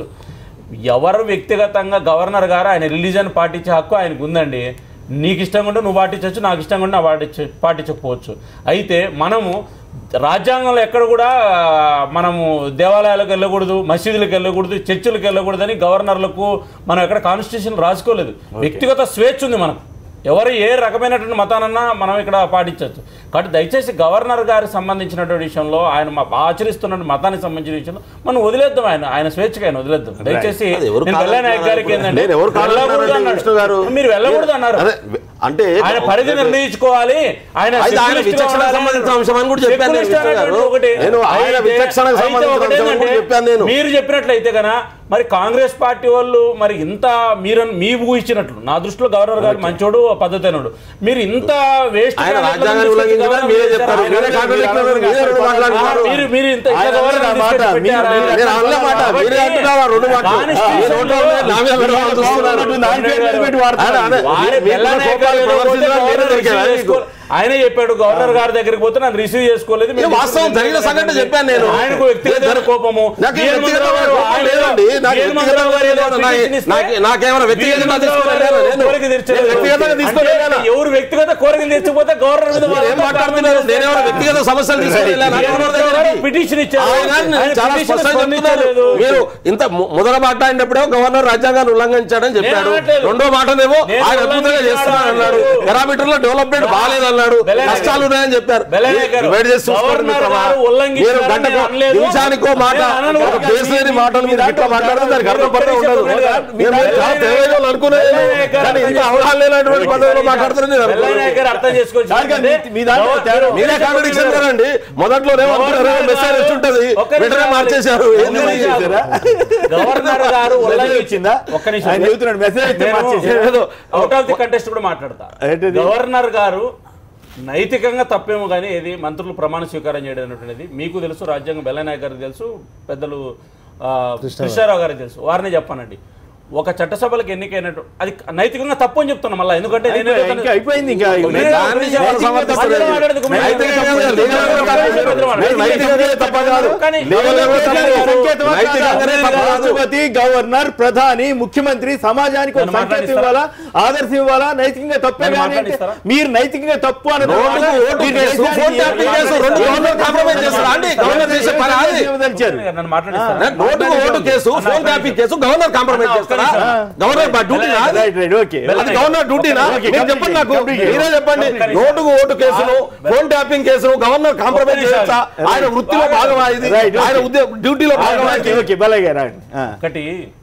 ఎవరు వ్యక్తిగతంగా గవర్నర్ గారు ఆయన రిలీజన్ పాటించే హక్కు ఆయనకు ఉందండి నీకు ఇష్టంగా ఉంటే నువ్వు పాటించవచ్చు నాకు ఇష్టంగా ఉంటే నా పాటించ పాటించకపోవచ్చు అయితే మనము రాజ్యాంగంలో ఎక్కడ కూడా ఆ, మనము దేవాలయాలకు వెళ్ళకూడదు మసీదులకు వెళ్ళకూడదు చర్చిలకు వెళ్ళకూడదని గవర్నర్లకు మనం ఎక్కడ కాన్స్టిట్యూషన్ రాసుకోలేదు వ్యక్తిగత స్వేచ్ఛ ఉంది మనకు ఎవరు ఏ రకమైనటువంటి మతానన్నా మనం ఇక్కడ పాటించవచ్చు కాబట్టి దయచేసి గవర్నర్ గారికి సంబంధించినటువంటి విషయంలో ఆయన మా- ఆచరిస్తున్న మతానికి సంబంధించిన విషయంలో మనం వదిలేద్దాం ఆయన ఆయన స్వేచ్ఛగా ఆయన వదిలేద్దాం దయచేసి అది ఎవరు నేను వెల్లయ్య నాయక్ గారికి కాదంటున్నారు ఏంటంటే నేను ఎవరు వెళ్ళకూడదు కాదంటున్నారండి అన్నాడు. విష్ణు గారు మీరు వెళ్ళకూడదు అన్నారు అదే అంటే ఆయన పరిధి నిర్ణయించుకోవాలి ఆయన అయితే ఆయన secularist గా విచక్షణకు ఉండాలి సంబంధించిన అన్నాడు. అంశం అని కూడా చెప్పాను నేను Secularist విష్ణు గారు. అనేటువంటి ఒకటి. నేను ఆయన అయితే- విచక్షణకు అయితే సంబంధించిన ఒకటి అంశం అని కూడా ఏంటంటే, చెప్పాను నేను. మీరు చెప్పినట్లయితే కనుక మరి కాంగ్రెస్ పార్టీ వాళ్ళు మరి ఇంత మీరు మీ ఊహించినట్లు నా దృష్టిలో గవర్నర్ గారు మంచోడు పద్ధతైనడు మీరు ఇంత వేస్ట్ ఆయన రాజ్యాంగాన్ని ఉల్లంఘించారని మీరే చెప్తారు. మీరే కాంట్రాడిక్టరీ మీరే రెండు మాట్లాడుతున్నారు. మీరు మీరు ఇంత ఇంత ఆయన గవర్నర్ అన్న మాట, తీసుకొచ్చి మీరు- పెట్టారా? మీరు- నేను అనలే మాట మీరే అంటున్నారు ఆ రెండు మాటలు Constitution ఈ నోట్లో ఉన్నాయి, నా మీద పెడదామని చూస్తున్నారు. నా పేరు మీద పెట్టి వాడుతున్నారు. ఆయన- ఆయన- వారి మీరు బెల్లానే కోపాలు ఎక్కడ ప్రదర్శించడం పోతే మీరే గవర్నర్ దొరికారా రిసీవ్ మీకు? చేసుకో- ఆయనే చెప్పాడు గవర్నర్ గారి దగ్గరికి పోతే నన్ను రిసీవ్ చేసుకోలేదు ఏ వాస్తవం జరిగిన సంఘటన చెప్పాను నేను. ఆయనకు వ్యక్తిగత కోపము నాకు వీర వ్యక్తిగతమైన మంత్రావు గారు కోపం ఆయన లేదండి. నాకు వీర మంత్రావు గారు ఏదో వ్యక్తిగతమైన నాకు- పిటిషన్ ఇస్తే నాకు- నాకేమైనా వ్యక్తిగతంగా వీర తీసుకోలేదా మంత్రావు గారు నేను? కోరిక తీర్చలేదు. నేను వ్యక్తిగతంగా తీసుకోలేదా? అంటే ఎవరు వ్యక్తిగత కోరికలు తీర్చకపోతే గవర్నర్ మీద మీరు ఏం మాట్లాడుతున్నారు నేనేమైనా వ్యక్తిగత సమస్యలు తీసుకోలేదా నా గవర్నర్ దగ్గరికి? పిటిషన్ ఇచ్చారు ఆయన నేను ఆయన చాలా పిటిషన్ స్పష్టంగా చెప్తున్నాను స్పందించలేదు. మీరు ఇంత మొ- మొదట మాట్లాడినప్పుడే గవర్నర్ రాజ్యాంగాన్ని ఉల్లంఘించాడని చెప్పాడు నేను అనట్లేదు. రెండో మాటనేమో నేను ఆయన అద్భుతంగా ఉల్లంఘించాను చేస్తున్నాడు అన్నాడు అనట్లేదు. పారామీటర్ లో డెవలప్మెంట్ బాగాలేదన్నాడు బెల్లయ్య నష్టాలు ఉన్నాయని చెప్పారు బెల్లయ్య మీరు గారు, డివైడ్ చేసి చూసుకోండి గవర్నర్ మిత్రమా. గారు ఉల్లంఘించారని మీరు గంటకో నేను అనలేదు. నిమిషానికో మాట నేను అనను. ఒక బేస్ లేని మాటలు మీరు ఇట్లా మాట్లాడితే దానికి అర్థం పడతా ఉండదు బెల్లయ్య గారు, మీరు మీరు చాలా తెలివైన వాళ్ళు అనుకునేది బెల్లయ్య గారు కానీ ఇంత అర్థం అవగాహన లేనటువంటి పద్ధతిలో మాట్లాడుతున్నారు నేను బెల్లయ్య అనుకోను. నాయక్ గారు అర్థం చేసుకోవచ్చు దానికి మీ- మీ దాంట్లో గవర్నర్ తేడా- గారు- మీరే కాంట్రడిక్షన్ కదండి మొదట్లో గవర్నర్ మెసేజ్ వచ్చి ఉంటది ఒక్క నిమిషం వెంటనే మార్చేశారు ఒక్క ఏంది నిమిషం. చేశారా? గవర్నర్ గారు మెసేజ్ ఉల్లంఘించిందా వచ్చిందా ఒక్క నిమిషం ఆయన చెబుతున్నాడు మెసేజ్ ఇస్తే మార్చేసారు. నేను అవుట్ ఆఫ్ ది కంటెస్ట్ కూడా మాట్లాడతా ఏంటిది? గవర్నర్ గారు నైతికంగా తప్పేమో కానీ ఏది మంత్రులు ప్రమాణ స్వీకారం చేయడం అనేటువంటిది మీకు తెలుసు రాజ్యాంగం బెల్లనాయక్ గారికి తెలుసు పెద్దలు ఆ, కృష్ణారావు గారికి తెలుసు వారిని చెప్పానండి ఒక చట్టసభలకు ఎన్నికైనట్టు అది నైతికంగా తప్పు అని చెప్తున్నా మళ్ళీ ఎందుకంటే నేను అయిపోయి- ఇంకా అయిపోయింది ఇంకా మీరు దాన్ని ఎవరు సమర్థిస్తారు? మధ్యలో మాట్లాడేందుకు మీరు- నైతికంగా కాదు, లీగల్గా తప్పు. నైతికంగానే తప్ప కాదు. కానీ లీగల్గా తప్పు. సంకేతమా కాదా? నైతికంగానే తప్పు కాదు. రాష్ట్రపతి గవర్నర్ ప్రధాని ముఖ్యమంత్రి సమాజానికి ఒక నన్ను సంకేతం మాట్లాడిస్తారా? ఇవ్వాలా ఆదర్శం ఇవ్వాలా నైతికంగా తప్పే నన్ను కానీ అంటే మాట్లాడిస్తారా? మీరు నైతికంగా తప్పు అన్న రోడ్డుకు తర్వాత ఓటు మీరు కేసు, దేశాన్ని ఫోన్ ట్యాపింగ్ కేసు, రెండు గవర్నర్ కాంప్రమైజ్ చేస్తారా అండి? గవర్నర్ చేసే పని అది. ఇవ్వదలిచారు. నన్ను మాట్లాడిస్తారా నోటుకు vote case phone tapping case governor compromise అన్న, చేస్తారా ఒక్క నిమిషం. గవర్నర్ డ్యూటీనా అది? రైట్ రైట్ ఓకే అది గవర్నర్ డ్యూటీనా ఓకే, మీరు చెప్పండి నాకు కంప్లీట్ చేయండి. మీరే చెప్పండి ఒక్క నిమిషం. నోటుకు ఓటు కేసును ఫోన్ ట్యాపింగ్ కేసును గవర్నర్ కాంప్రమైజ్ ఒక్క నిమిషం. చేయొచ్చా ఆయన వృత్తిలో భాగమా ఇది రైట్, ఆయన ఓకే. ఉద్యోగ డ్యూటీలో భాగమా ఓకే ఇది? ఓకే బలయ్య గారు ఆగండి. ఆ. ఒకటి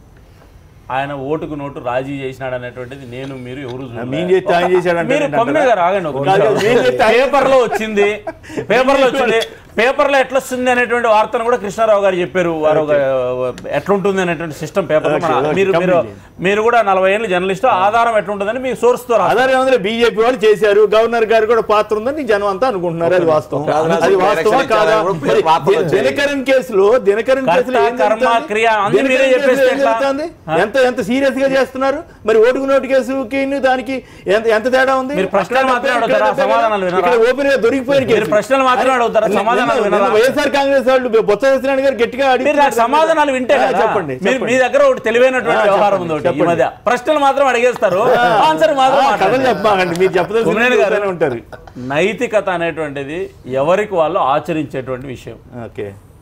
ఆయన ఓటుకు నోటు రాజీ చేసినాడు అనేటువంటిది నేను మీరు ఎవరు చూడలే. మేము చేస్తే ఆయన చేశాడంటారు మీరు ఏంటంటారా? కొమ్మే గారు ఆగండి ఒక కాదు, నిమిషం. మేము చేస్తే ఆయన- పేపర్లో వచ్చింది పేపర్లో వచ్చింది పేపర్లో ఎట్లా వస్తుంది అనేటువంటి వార్తను కూడా కృష్ణారావు గారు చెప్పారు వారు ఒక ఎట్లుంటుంది అనేటువంటి సిస్టమ్ పేపర్ ఓకే, ఓకే, మీరు మీరు కంప్లీట్ మీరు కూడా నలభై ఏళ్ళు జర్నలిస్ట్ ఆధారం ఎట్లుంటుందని మీకు సోర్స్ తో రాస్తారు. ఆధార్ ఏమంటే బీజేపీ వాళ్ళు చేశారు గవర్నర్ గారు కూడా పాత్ర ఉందని జనం అంతా అనుకుంటున్నారు అది వాస్తవం కాదు, అది వాస్తవం ఎలక్షన్ కాదా ఇచ్చారు, మరి వార్తలు వచ్చాయి. దినకరన్ కేసులో దినకరన్ కర్త, కేసులో ఏం కర్మ, జరుగుతోంది? క్రియ అన్ని దినకరన్ మీరే కేసులో చెప్పేస్తే ఏం ఎట్లా? జరుగుతోంది? ఆ? ఎంత ఎంత సీరియస్ గా చేస్తున్నారు మరి ఓటుకు నోటు కేసుకి దానికి ఎంత ఎంత తేడా ఉంది మీరు ప్రశ్నలు అక్కడ మాత్రమే ఇక్కడ అడుగుతారా? ఇక్కడ సమాధానాలు వినరా? ఇక్కడ ఓపెన్ గా దొరికిపోయిన మీరు కేసు. ప్రశ్నలు మాత్రమే అరే, అడుగుతారా? నిన్న- సమాధానాలు నిన్న వినరా? వైఎస్ఆర్ కాంగ్రెస్ వాళ్ళు బొత్స సత్యనారాయణ గారు గట్టిగా అడిగి మీరు నాకు సమాధానాలు వింటే ఆ, కదా చెప్పండి మీరు చెప్పండి. మీ దగ్గర ఒకటి తెలివైనటువంటి ఆ, వ్యవహారం ఉంది చెప్పండి, ఒకటి ఈ మధ్య ప్రశ్నలు మాత్రం అడిగేస్తారు ఆన్సర్ మాత్రం ఆ, కథలు మాట్లాడతారు. చెప్పమాకండి మీరు కుమ్మరేని గారు చెప్పదలుచుకుంటూనే ఉంటారు నైతికత అనేటువంటిది ఎవరికి వాళ్ళు ఆచరించేటువంటి విషయం ఓకే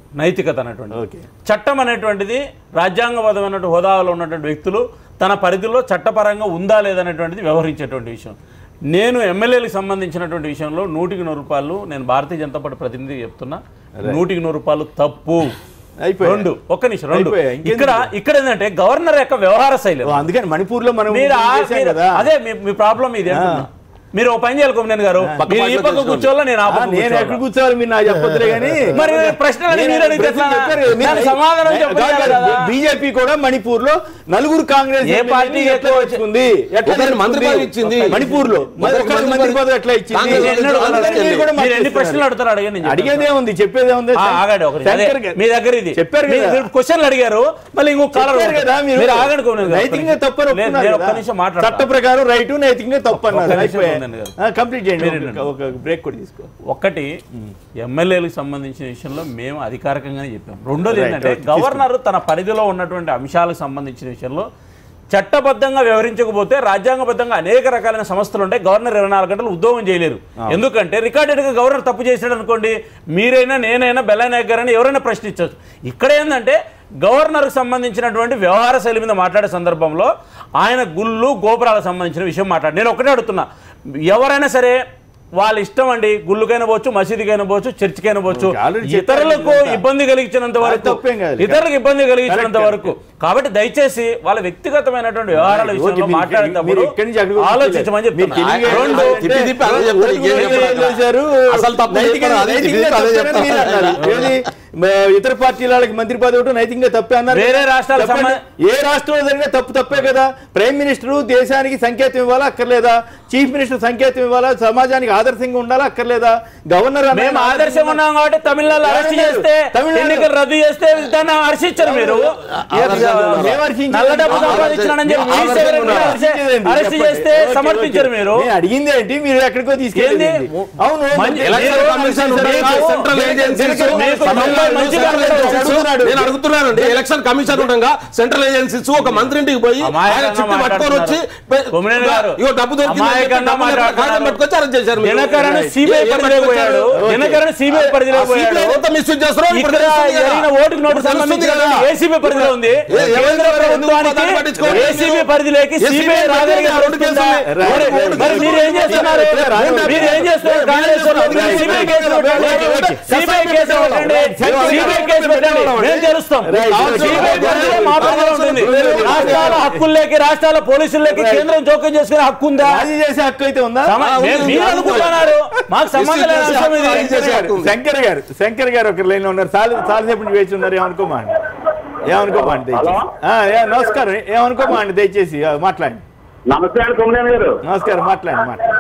నైతికత అనేటువంటి ఓకే చట్టం అనేటువంటిది రాజ్యాంగబద్ధమైనటువంటి హోదాలో ఉన్నటువంటి వ్యక్తులు తన పరిధిలో చట్టపరంగా ఉందా లేదనేటువంటిది వ్యవహరించేటువంటి విషయం నేను ఎమ్మెల్యేలకు సంబంధించినటువంటి విషయంలో నూటికి నూరు రూపాయలు నేను భారతీయ జనతా పార్టీ ప్రతినిధి చెప్తున్నా నూటికి నూరు రూపాయలు తప్పు అయిపోయాయి. రెండు ఒక్క నిమిషం రెండు అయిపోయాయి. ఇంకెందుకు? ఇక్కడ ఇక్కడ ఏంటంటే గవర్నర్ యొక్క వ్యవహార శైలి ఓ, అందుకని మణిపూర్లో మనం మీరు ఆ- చేశాం మీరు- కదా అదే మీ మీ ప్రాబ్లం ఇది అంటున్నా. మీరు ఓ పని చేయాలి కొమ్మనేని గారు మీరు ఈ పక్క కూర్చోవాలా నేను ఆ ఆ, పక్క నేను ఎక్కడ కూర్చోవాలా? కూర్చోవాలి మీరు నాకు చెప్పొద్దులే కానీ మరి ప్రశ్నలు నేను మీరు అడిగితే ప్రశ్నలు ఎట్లా? చెప్పారు కదా, మీరు- దానికి సమాధానం చెప్పాలి కాదు, కదా. బీజేపీ కూడా మణిపూర్ లో నలుగురు కాంగ్రెస్ ఏ ఎమ్మెల్యేని పార్టీ ఎట్లా ఎక్కువ వచ్చుకుంది ఎట్లా ఒకరికి మంత్రి తెచ్చుకుంది? పదవి ఇచ్చింది. మణిపూర్ లో ఒకరికి ఒకరికి మంత్రి మంత్రి పదవి పదవి ఎట్లా ఇచ్చింది కాంగ్రెస్ నేను ఎన్నడూ వాళ్ళు అడగలేదు. మీరు కూడా మీరు ఎన్ని మాకు ప్రశ్నలు అడుగుతారు అడగండి నేను చెప్తాను. అడిగేదే ఉంది చెప్పేదే ఉంది ఆ, ఆగండి ఒక నిమిషం. అదే, శంకర్ గారు- మీ దగ్గర ఇది చెప్పారు మీ- కదా. మీరు క్వశ్చన్లు అడిగారు మళ్ళీ ఇంకో కాలర్ చెప్పారు కదా మీరు మీరు ఆగండి కొమ్మనేని గారు. నైతికంగా తప్పని లేదు, ఒప్పుకున్నారు నేను ఒక్క కదా. నిమిషం చట్ట మాట్లాడతా ప్రకారం రైట్ నైతికంగా తప్పు అన్నారు ఒక్క నిమిషం అయిపోయాయి. ఉండండి గారు. ఆ, కంప్లీట్ చేయండి మీరు ఒక- వినండి. ఒక బ్రేక్ కూడా తీసుకో ఒక్కటి ఎమ్మెల్యేలకు సంబంధించిన విషయంలో మేము అధికారికంగానే చెప్పాం రెండోది Right, ఏంటంటే okay. గవర్నర్ తన పరిధిలో ఉన్నటువంటి అంశాలకు సంబంధించిన విషయంలో చట్టబద్ధంగా వ్యవహరించకపోతే రాజ్యాంగబద్ధంగా అనేక రకాలైన సంస్థలు ఉంటాయి గవర్నర్ ఇరవై నాలుగు గంటలు ఉద్యోగం చేయలేరు ఎందుకంటే రికార్డెడ్గా గవర్నర్ తప్పు చేసాడు అనుకోండి మీరైనా నేనైనా బెల్లనాయక్ గారైనా ఎవరైనా ప్రశ్నించవచ్చు ఇక్కడ ఏంటంటే గవర్నర్కి సంబంధించినటువంటి వ్యవహార శైలి మీద మాట్లాడే సందర్భంలో ఆయన గుళ్ళు గోపురాలకు సంబంధించిన విషయం మాట్లాడు నేను ఒకటే అడుగుతున్నా ఎవరైనా సరే వాళ్ళ ఇష్టం అండి గుళ్ళకైనా పోవచ్చు మసీదుకైనా పోవచ్చు చర్చికైనా పోవచ్చు ఓకే, already చెప్పారు ఇతరులకు ఇదంతా. ఇబ్బంది కలిగించినంత అది వరకు తప్పేం కాదు. ఇతరులకు ఇబ్బంది కలిగించినంత Correct, వరకు కాబట్టి దయచేసి వాళ్ళ వ్యక్తిగతమైనటువంటి వ్యవహారాల ఓకే, విషయంలో మీరు- మాట్లాడేటప్పుడు మీరు ఇక్కడి నుంచి అక్కడికి ఆలోచించమని మీరు చెప్తున్నా తెలివిగా రెండు అంటే తిప్పి తిప్పి అదే చెప్తారు, ఇంకేం ఓటుకు చెప్పరు అక్కడ. వేశారు. అసలు తప్పు నైతికంగా- చెప్పరు, అదే నైతికంగా తిప్పి అదే తప్పని మీరు చెప్తారు. అన్నారు. ఏది? మ- ఇతర పార్టీల వాళ్ళకి మంత్రి పదవి ఒకటి నైతికంగా తప్పే అన్నారు వేరే రాష్ట్రాల చెప్పండి. సంబంధ- ఏ రాష్ట్రంలో జరిగినా తప్పు తప్పే కదా ప్రైమ్ మినిస్టర్ దేశానికి సంకేతం ఇవ్వాలా అక్కర్లేదా చీఫ్ మినిస్టర్ సంకేతం ఇవ్వాలా సమాజానికి ఆదర్శంగా ఉండాలా అక్కర్లేదా గవర్నర్ అన్న- మేము ఆదర్శం ఉన్నాం కాబట్టి తమిళనాడు అరెస్ట్ చేస్తే తమిళనాడు- ఎన్నికలు రద్దు చేస్తే దాన్ని హర్షించారు మీరు ఆదర్శంగా ఉన్నారు. మేము హర్షించేది నల్ల డబ్బు ఆదర్శం- సంపాదించినాడని చెప్పి ఆదర్శంగా ఈ సెవెన్ ఉన్నారు. అరెస్ట్ అరెస్ట్ చేస్తే ఓకే, సమర్థించారు ఓకే. మీరు నేను అడిగింది ఏంటి మీరు ఎక్కడికో తీసుకెళ్ళింది ఏంది? అవును మంచి- ఎలక్షన్ మీరు- కమిషన్ మీకు- ఉండగా సెంట్రల్ మీకు- ఏజెన్సీస్ మీకు తొంభై మంచి సెంట్రల్ కనపడదు. ఏజెన్సీస్ అడుగుతున్నాడు. నేను అడుగుతున్నానండి ఎలక్షన్ కమిషన్ ఉండగా సెంట్రల్ ఏజెన్సీస్ ఒక మంత్రి ఇంటికి పోయి అమాయకంగా ఆయన చుట్టూ పట్టుకొని వచ్చి మాట్లాడుతున్నారు. కొమ్మినేని గారు, ఇగో డబ్బు దొరికింది అని చెప్పి అమాయకంగా డబ్బులు ఎక్కడ కాగితం పట్టుకొచ్చి అరెస్ట్ చేశారు మీరు. దినకరన్ ఏ- సిబిఐ ఏ పరిధిలోకి పోయాడు పట్టుకొచ్చారు? దినకరన్ సిబిఐ పరిధిలోకి ఆ పోయాడు CBI ఎంత misuse చేస్తారో ఇప్పుడు ఇక్కడ తెలుస్తుంది కదా. జరిగిన ఓటుకు నోటు ఇప్పుడు తెలుస్తుంది సంబంధించిన కదా. ఏసీబీ పరిధిలో ఉంది ఏ- ఎవరు కేంద్ర ఎవరు ఎందుకు ప్రభుత్వానికి పదాలు పట్టించుకోవాలి? ఏసీబీ పరిధిలోకి ఏ సిబిఐ CBI రాగలిగే రెండు కేసులు ఉన్నాయి. మరి- ఓటు- ఓటు మరి కేసులు మీరు ఏం చేస్తున్నారు రాజకీయ మీరు ఏం చేస్తున్నారు కాంగ్రెస్ వాళ్ళు రాజకీయ సిబిఐ కేసు పెట్టండి సిబిఐ కేసు పెట్టండి సిబిఐ కేసు పెట్టండి మేము తెలుస్తాం సిబిఐ పరిధిలో మా పరిధిలో ఉంటుంది రాష్ట్రాల హక్కుల్లోకి రాష్ట్రాల పోలీసుల్లోకి కేంద్రం జోక్యం చేసుకునే హక్కు ఉందా రాజీ చేసే హక్కు అయితే ఉందా సమ- మేము- మీరు అనుకుంటున్నారు మాకు సంబంధం లేని అంశం ఇది శంకర్ గారు, శంకర్ గారు శంకర్ గారు ఒక లైన్ లో ఉన్నారు చాలా చాలాసేపు నుంచి వేచి ఉన్నారు ఏమనుకోమాండి ఏమనుకోమాండి దయచేసి ఆ, ఏ, నమస్కారం ఏమనుకోమాండి దయచేసి ఆ, మాట్లాడండి నమస్తే అండి కుమ్మనేని గారు నమస్కారం మాట్లాడండి మాట్లాడండి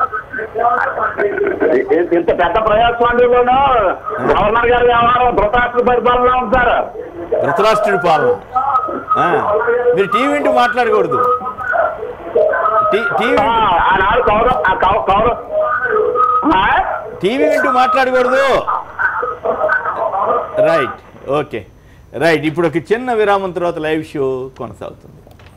ఇ- ఇంత పెద్ద ప్రజాస్వామ్యంలోనూ గవర్నర్ గారి వ్యవహారం ధృతరాష్ట్ర పరిపాలన ఉంది సార్ ధృతరాష్ట్రుడి పాలన ఆ, మీరు టీవీ వింటూ మాట్లాడకూడదు టీ- టీవీ ఆ, ఆనాడు కౌరవ ఆ కౌ- కౌరవ ఆ? టీవీ వింటూ మాట్లాడకూడదు రైట్ ఓకే రైట్ ఇప్పుడు ఒక చిన్న విరామం తర్వాత లైవ్ షో కొనసాగుతుంది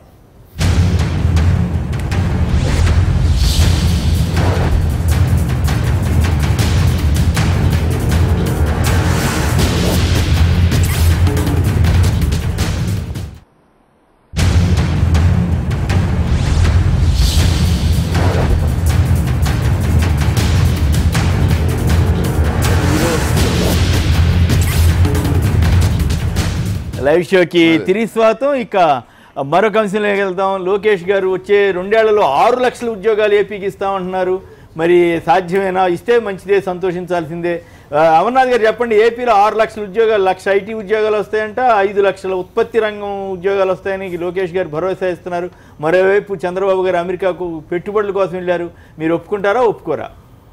లైవ్ షోకి తిరిగి స్వాగతం ఇక మరొక అంశంలోకి వెళ్తాం లోకేష్ గారు వచ్చే రెండేళ్లలో ఆరు లక్షల ఉద్యోగాలు ఏపీకి ఇస్తామంటున్నారు మరి సాధ్యమేనా ఇస్తే మంచిదే సంతోషించాల్సిందే ఆ, అమర్నాథ్ గారు చెప్పండి ఏపీలో ఆరు లక్షల ఉద్యోగాలు లక్ష ఐటీ ఉద్యోగాలు వస్తాయంట ఐదు లక్షల ఉత్పత్తి రంగం ఉద్యోగాలు వస్తాయని లోకేష్ గారు భరోసా ఇస్తున్నారు మరోవైపు చంద్రబాబు గారు అమెరికాకు పెట్టుబడుల కోసం వెళ్ళారు మీరు ఒప్పుకుంటారా ఒప్పుకోరా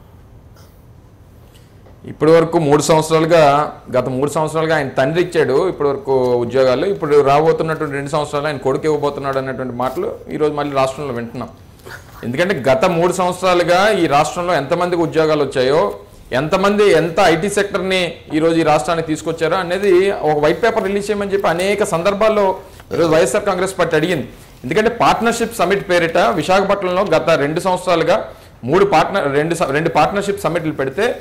ఇప్పటి వరకు మూడు సంవత్సరాలుగా గత మూడు సంవత్సరాలుగా ఆయన తండ్రి ఇచ్చాడు ఇప్పటి వరకు ఉద్యోగాలు ఇప్పుడు రాబోతున్నటువంటి రెండు సంవత్సరాలు ఆయన కొడుకు ఇవ్వబోతున్నాడు అన్నటువంటి మాటలు ఈరోజు మళ్ళీ రాష్ట్రంలో వింటున్నాం ఎందుకంటే గత మూడు సంవత్సరాలుగా ఈ రాష్ట్రంలో ఎంతమందికి ఉద్యోగాలు వచ్చాయో ఎంతమంది ఎంత ఐటీ సెక్టర్ని ఈరోజు ఈ రాష్ట్రానికి తీసుకొచ్చారో అనేది ఒక వైట్ పేపర్ రిలీజ్ చేయమని చెప్పి అనేక సందర్భాల్లో ఈరోజు వైఎస్ఆర్ కాంగ్రెస్ పార్టీ అడిగింది ఎందుకంటే పార్ట్నర్షిప్ సమిట్ పేరిట విశాఖపట్నంలో గత రెండు సంవత్సరాలుగా మూడు పార్ట్నర్ రెండు స- రెండు పార్ట్నర్షిప్ సమిట్లు పెడితే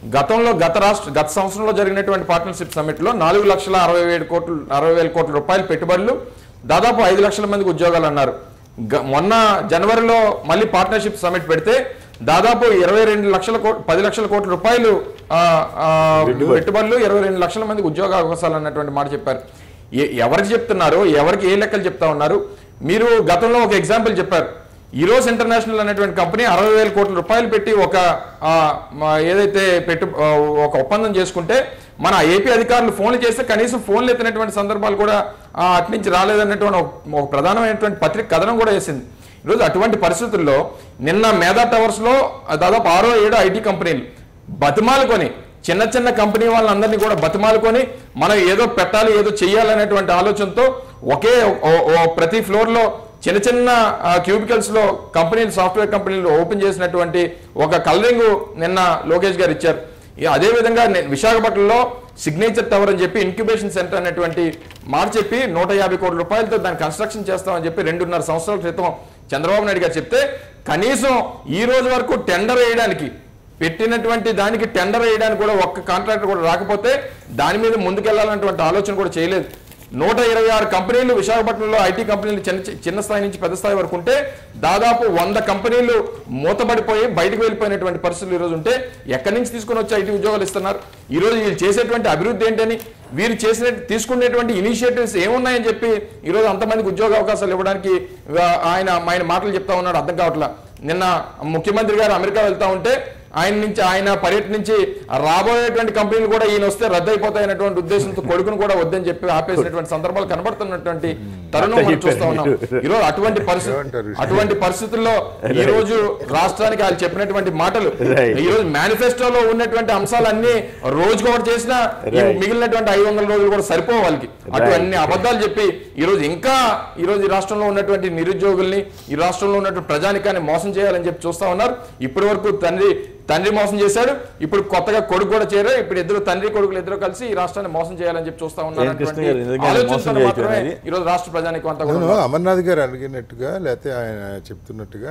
గతంలో గత రాష్ట్ర గత సంవత్సరంలో జరిగినటువంటి పార్ట్నర్షిప్ సమ్మిట్లో నాలుగు లక్షల అరవై ఏడు కోట్లు అరవై వేల కోట్ల రూపాయల పెట్టుబడులు దాదాపు ఐదు లక్షల మందికి ఉద్యోగాలు అన్నారు గ- మొన్న జనవరిలో మళ్ళీ పార్ట్నర్షిప్ సమ్మిట్ పెడితే దాదాపు ఇరవై రెండు లక్షల కోట్ పది లక్షల కోట్ల రూపాయలు ఆ, ఆ, పెట్టుబడులు ఇరవై రెండు లక్షల మందికి ఉద్యోగ అవకాశాలు అన్నటువంటి మాట చెప్పారు ఎ- ఎవరికి చెప్తున్నారు ఎవరికి ఏ లెక్కలు చెప్తా ఉన్నారు మీరు గతంలో ఒక ఎగ్జాంపుల్ చెప్పారు ఈరోస్ ఇంటర్నేషనల్ అనేటువంటి కంపెనీ అరవై వేల కోట్ల రూపాయలు పెట్టి ఒక ఆ, మా- ఏదైతే పెట్టు ఆ, ఒక ఒప్పందం చేసుకుంటే మన ఏపీ అధికారులు ఫోన్లు చేస్తే కనీసం ఫోన్లు ఎత్తినటువంటి సందర్భాలు కూడా ఆ, అటు నుంచి రాలేదన్నటువంటి ఒక- ఒక ప్రధానమైనటువంటి పత్రిక కథనం కూడా వేసింది ఈరోజు అటువంటి పరిస్థితుల్లో నిన్న మేధా టవర్స్ లో దాదాపు ఆరో ఏడో ఐటీ కంపెనీలు బతిమాలుకొని చిన్న చిన్న కంపెనీ వాళ్ళందరినీ కూడా బతిమాలుకొని మనం ఏదో పెట్టాలి ఏదో చెయ్యాలనేటువంటి ఆలోచనతో ఒకే ఓ- ఓ ప్రతి ఫ్లోర్ లో చిన్న చిన్న క్యూబికల్స్ లో కంపెనీలు సాఫ్ట్వేర్ కంపెనీలు ఓపెన్ చేసినటువంటి ఒక కలరింగ్ నిన్న లోకేష్ గారు ఇచ్చారు ఇక అదే విధంగా నే- విశాఖపట్నంలో సిగ్నేచర్ టవర్ అని చెప్పి ఇంక్యుబేషన్ సెంటర్ అనేటువంటి మాట చెప్పి నూట యాభై కోట్ల రూపాయలతో దాన్ని కన్స్ట్రక్షన్ చేస్తామని చెప్పి రెండున్నర సంవత్సరాల క్రితం చంద్రబాబు నాయుడు గారు చెప్తే కనీసం ఈ రోజు వరకు టెండర్ వేయడానికి పెట్టినటువంటి దానికి టెండర్ వేయడానికి కూడా ఒక్క కాంట్రాక్టర్ కూడా రాకపోతే దాని మీద ముందుకెళ్లాలన్నటువంటి ఆలోచన కూడా చేయలేదు నూట ఇరవై ఆరు కంపెనీలు విశాఖపట్నంలో ఐటీ కంపెనీలు చిన్న చిన్న స్థాయి నుంచి పెద్ద స్థాయి వరకు ఉంటే దాదాపు వంద కంపెనీలు మూతపడిపోయి బయటకు వెళ్ళిపోయినటువంటి పరిస్థితులు ఈ రోజు ఉంటే ఎక్కడి నుంచి తీసుకొని వచ్చి ఐటీ ఉద్యోగాలు ఇస్తున్నారు ఈ రోజు వీళ్ళు చేసేటువంటి అభివృద్ధి ఏంటని వీరు చేసిన తీసుకునేటువంటి ఇనిషియేటివ్స్ ఏమున్నాయని చెప్పి ఈ రోజు అంతమందికి ఉద్యోగ అవకాశాలు ఇవ్వడానికి ఆ, ఆయన ఆయన మాటలు చెప్తా ఉన్నాడు అర్థం కావట్లా నిన్న ముఖ్యమంత్రి గారు అమెరికా వెళ్తా ఉంటే ఆయన నుంచి ఆయన పర్యటన నుంచి రాబోయేటువంటి కంపెనీలు కూడా ఈయన వస్తే రద్దయిపోతాయనేటువంటి ఉద్దేశంతో కొడుకును కూడా వద్దని చెప్పి ఆపేసినటువంటి సందర్భాలు కనబడుతున్నటువంటి తరుణం మనం చూస్తా ఉన్నాం ఈరోజు అటువంటి పరిస్థితి ఏమంటారు? అటువంటి పరిస్థితుల్లో ఈ రోజు రాష్ట్రానికి వాళ్ళు చెప్పినటువంటి మాటలు Right. ఈ రోజు మేనిఫెస్టోలో ఉన్నటువంటి అంశాలన్నీ రోజుకి ఒకటి చేసినా ఈ Right. మిగిలినటువంటి ఐదు వందల రోజులు కూడా సరిపోవు వాళ్ళకి అటు Right. అన్ని అబద్ధాలు చెప్పి ఈ రోజు ఇంకా ఈ రోజు ఈ రాష్ట్రంలో ఉన్నటువంటి నిరుద్యోగుల్ని ఈ రాష్ట్రంలో ఉన్నటువంటి ప్రజానికాన్ని మోసం చేయాలని చెప్పి చూస్తా ఉన్నారు ఇప్పటి వరకు తండ్రి తండ్రి మోసం చేశాడు ఇప్పుడు కొత్తగా కొడుకు కూడా చేరారు ఇప్పుడు ఇద్దరు తండ్రి కొడుకులు ఇద్దరు కలిసి ఈ రాష్ట్రాన్ని మోసం చేయాలని చెప్పి చూస్తా ఉన్నారు ఏం కృష్ణ అటువంటి గారు నిజంగానే ఆలోచనతో మోసం మాత్రమే చేయటం ఈ రోజు రాష్ట్ర ప్రజానికం అంతా కూడా నేను ఉన్నారు. అమర్నాథ్ గారు అడిగినట్టుగా లేకపోతే ఆయన చెప్తున్నట్టుగా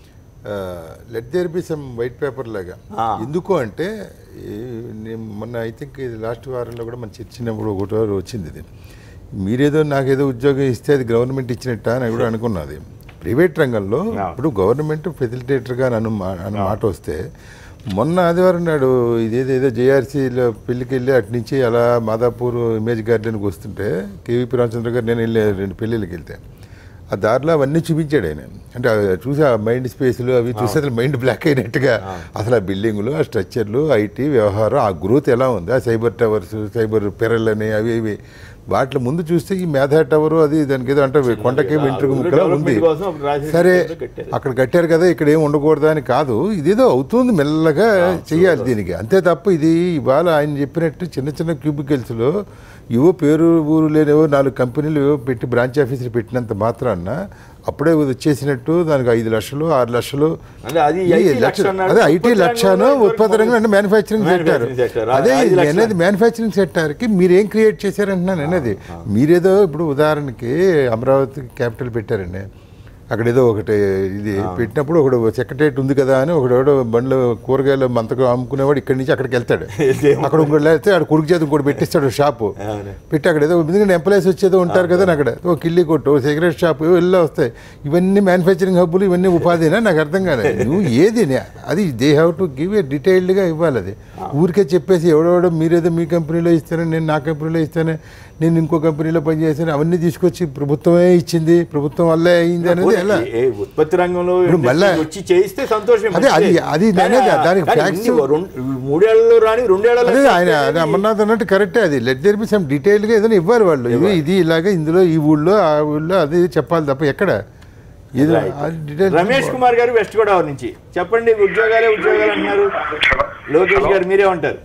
let there be some white paper లాగా ఆ. ఎందుకు అంటే ఈ నేను మొన్న ఐ థింక్ ఇది లాస్ట్ వారంలో కూడా మనం చర్చినప్పుడు ఒకటో రోజు వచ్చింది ఇది మీరేదో నాకేదో ఉద్యోగం ఇస్తే అది గవర్నమెంట్ ఇచ్చినట్ట అని కూడా అనుకున్నది ప్రైవేట్ రంగంలో ఇప్పుడు గవర్నమెంట్ ఫెసిలిటేటర్గా నన్ను మా- అన్న మాట వస్తే మొన్న ఆదివారం నాడు ఇదేదేదో జేఆర్సీలో పెళ్ళికి వెళ్ళి అటు నుంచి అలా మాదాపూర్ ఇమేజ్ గార్డెన్కి వస్తుంటే కేవీపీ రామచంద్ర గారు నేను వెళ్ళి రెండు పెళ్ళిళ్ళకి వెళ్తే ఆ దారిలో అవన్నీ చూపించాడు ఆయన అంటే అవి చూసి ఆ మైండ్ స్పేస్లు అవి చూసి అసలు మైండ్ బ్లాక్ అయినట్టుగా అసలు ఆ బిల్డింగులు ఆ స్ట్రక్చర్లు ఐటీ వ్యవహారం ఆ గ్రోత్ ఎలా ఉంది ఆ సైబర్ టవర్స్ సైబర్ పెరలని అవి ఇవి వాటి ముందు చూస్తే ఈ మేధా టవర్ అది దానికి ఏదో అంటే కొండకేమో ఇంటర్ ముక్కలా ఉంది డెవలప్మెంట్ కోసం ఒక రాజధాని సరే కట్టారు. అక్కడ కట్టారు కదా ఇక్కడ ఏం ఉండకూడదు అని కాదు ఇదేదో అవుతుంది మెల్లగా చెయ్యాలి దీనికి అంతే తప్ప ఇది ఇవాళ ఆయన చెప్పినట్టు చిన్న చిన్న క్యూబికల్స్లో ఏవో పేరు ఊరు లేనివో నాలుగు కంపెనీలు ఏవో పెట్టి బ్రాంచ్ ఆఫీసులు పెట్టినంత మాత్రాన అప్పుడే వచ్చేసినట్టు దానికి ఐదు లక్షలు ఆరు లక్షలు అంటే అది ఈ IT లక్ష- లక్ష అన్నారు. అదే ఐటీ ఉత్పత్తి లక్షను రంగంలో ఉత్పత్తి రంగం అంటే మ్యానుఫ్యాక్చరింగ్ సెక్టర్ Manufacturing sector. అదే ఐదు ఇది లక్షలు. అనేది మ్యానుఫ్యాక్చరింగ్ సెక్టార్కి మీరేం క్రియేట్ చేశారంటున్నాను అనేది మీరేదో ఇప్పుడు ఉదాహరణకి అమరావతి క్యాపిటల్ పెట్టారండి అక్కడ ఏదో ఒకటి ఇది పెట్టినప్పుడు ఒకడు సెక్రటరేట్ ఉంది కదా అని ఒకడు బండ్లు కూరగాయలు మంతకు అమ్ముకునేవాడు ఇక్కడి నుంచి అక్కడికి వెళ్తాడు అక్కడ ఇంకోటి వెళ్తే అక్కడ కొడుకు చేతి ఇంకోటి పెట్టిస్తాడు షాపు పెట్టి అక్కడ ఏదో ఎందుకంటే ఎంప్లాయీస్ వచ్చేదో ఉంటారు కదా అక్కడ ఓ కిల్లి కొట్టు ఓ సిగరెట్ షాప్ వెళ్ళి వస్తాయి ఇవన్నీ మ్యానుఫ్యాక్చరింగ్ హబ్బులు ఇవన్నీ ఉపాధినా నాకు అర్థం కాలేదు నువ్వు ఏది నే- అది they have to give a డీటెయిల్డ్గా ఇవ్వాలి అది ఊరికే చెప్పేసి ఎవడెవడో మీరేదో మీ కంపెనీలో ఇస్తానని నేను నా కంపెనీలో ఇస్తాను నేను ఇంకో కంపెనీలో పనిచేస్తాను అవన్నీ తీసుకొచ్చి ప్రభుత్వమే ఇచ్చింది ప్రభుత్వం వల్లే అయింది అనేది ఎలా ఏ ఉత్పత్తి రంగంలో ఇప్పుడు మళ్ళా- వచ్చి చేయిస్తే సంతోషం అదే, అది- మంచిదే. అది కానీ అనేది ఆ- దానికి కానీ facts- ఇన్ని రెండు- మూడేళ్లలో రాని రెండేళ్లలో అదే ఆయన ఆయన అమర్నాథ్ అన్నట్టు కరెక్టే అది లెట్ దేర్ బి సమ్ డీటెయిల్గా ఏదైనా ఇవ్వాలి వాళ్ళు ఇది ఇది ఇలాగే ఇందులో ఈ ఊళ్ళో ఆ ఊళ్ళో అది చెప్పాలి తప్ప ఎక్కడ ఇది ఆ details రమేష్ కుమార్ గారు వెస్ట్ గోదావరి నుంచి చెప్పండి ఉద్యోగాలే ఉద్యోగాలు అంటున్నారు లోకేష్ గారు మీరే ఉంటారు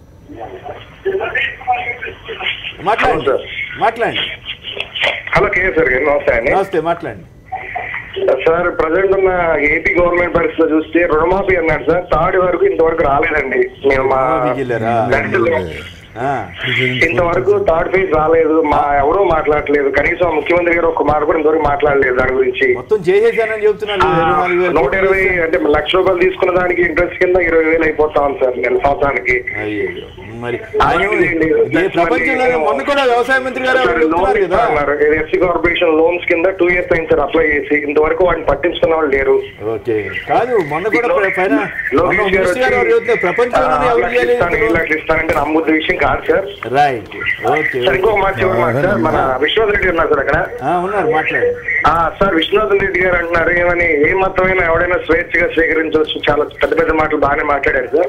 మాట్లాడండి మాట్లాడండి హలో కేఎస్ఆర్ గారు నమస్తే అండి నమస్తే మాట్లాడండి సార్ ప్రజెంట్ ఉన్న ఏపీ గవర్నమెంట్ పరిస్థితిలో చూస్తే రుణమాఫీ అన్నాడు సార్ థర్డ్ వరకు ఇంతవరకు రాలేదండి మేము మా రుణమాఫీకి వెళ్ళారా? దళితులు ఆ. ఇంతవరకు థర్డ్ ఫేజ్ రాలేదు మా ఎవరూ మాట్లాడలేదు కనీసం ముఖ్యమంత్రి గారు ఒక మాట కూడా ఇంతవరకు మాట్లాడలేదు దాని గురించి మొత్తం చేసేసానని చెప్తున్నారు ఇరవై నాలుగు వేల నూట ఇరవై అంటే లక్ష రూపాయలు తీసుకున్న దానికి ఇంట్రెస్ట్ కింద ఇరవై వేలు అయిపోతా ఉంది సార్ నెల సంవత్సరానికి అయ్యయ్యో. మరి అలాగే ఆయన ఉంది. ఏ ప్రపంచంలోనే మొన్న కూడా వ్యవసాయ మంత్రి గారు ఎవరో చెప్తున్నారు కదా ఎఫ్సి కార్పొరేషన్ లోన్స్ కింద టూ ఇయర్స్ అయింది సార్ అప్లై చేసి ఇంతవరకు వాటిని పట్టించుకున్న వాళ్ళు లేరు ఓకే కాదు మొన్న కూడా లో- పైన మొన్న లోకేష్ గారు మినిస్టర్ గారు ఎవరు చెప్తున్నారు ప్రపంచంలోనే ఆ, ఎవరు లక్షలు ఇస్తాను, ఏడు చేయలేదు లక్షలు ఇస్తానంటే నమ్మొద్దు విషయం కాదు సార్ రైట్ ఓకే సార్ ఇంకో మాట చివరి మాట సార్ మన విశ్వనాథ్ రెడ్డి ఉన్నారు సార్ అక్కడ ఆ, ఉన్నారు మాట్లాడు ఆ సార్ విశ్వనాథన్ రెడ్డి గారు అంటున్నారు ఏమని ఏ మతమైనా ఎవడైనా స్వేచ్ఛగా స్వీకరించవచ్చు చాలా పెద్ద పెద్ద మాటలు బాగానే మాట్లాడారు సార్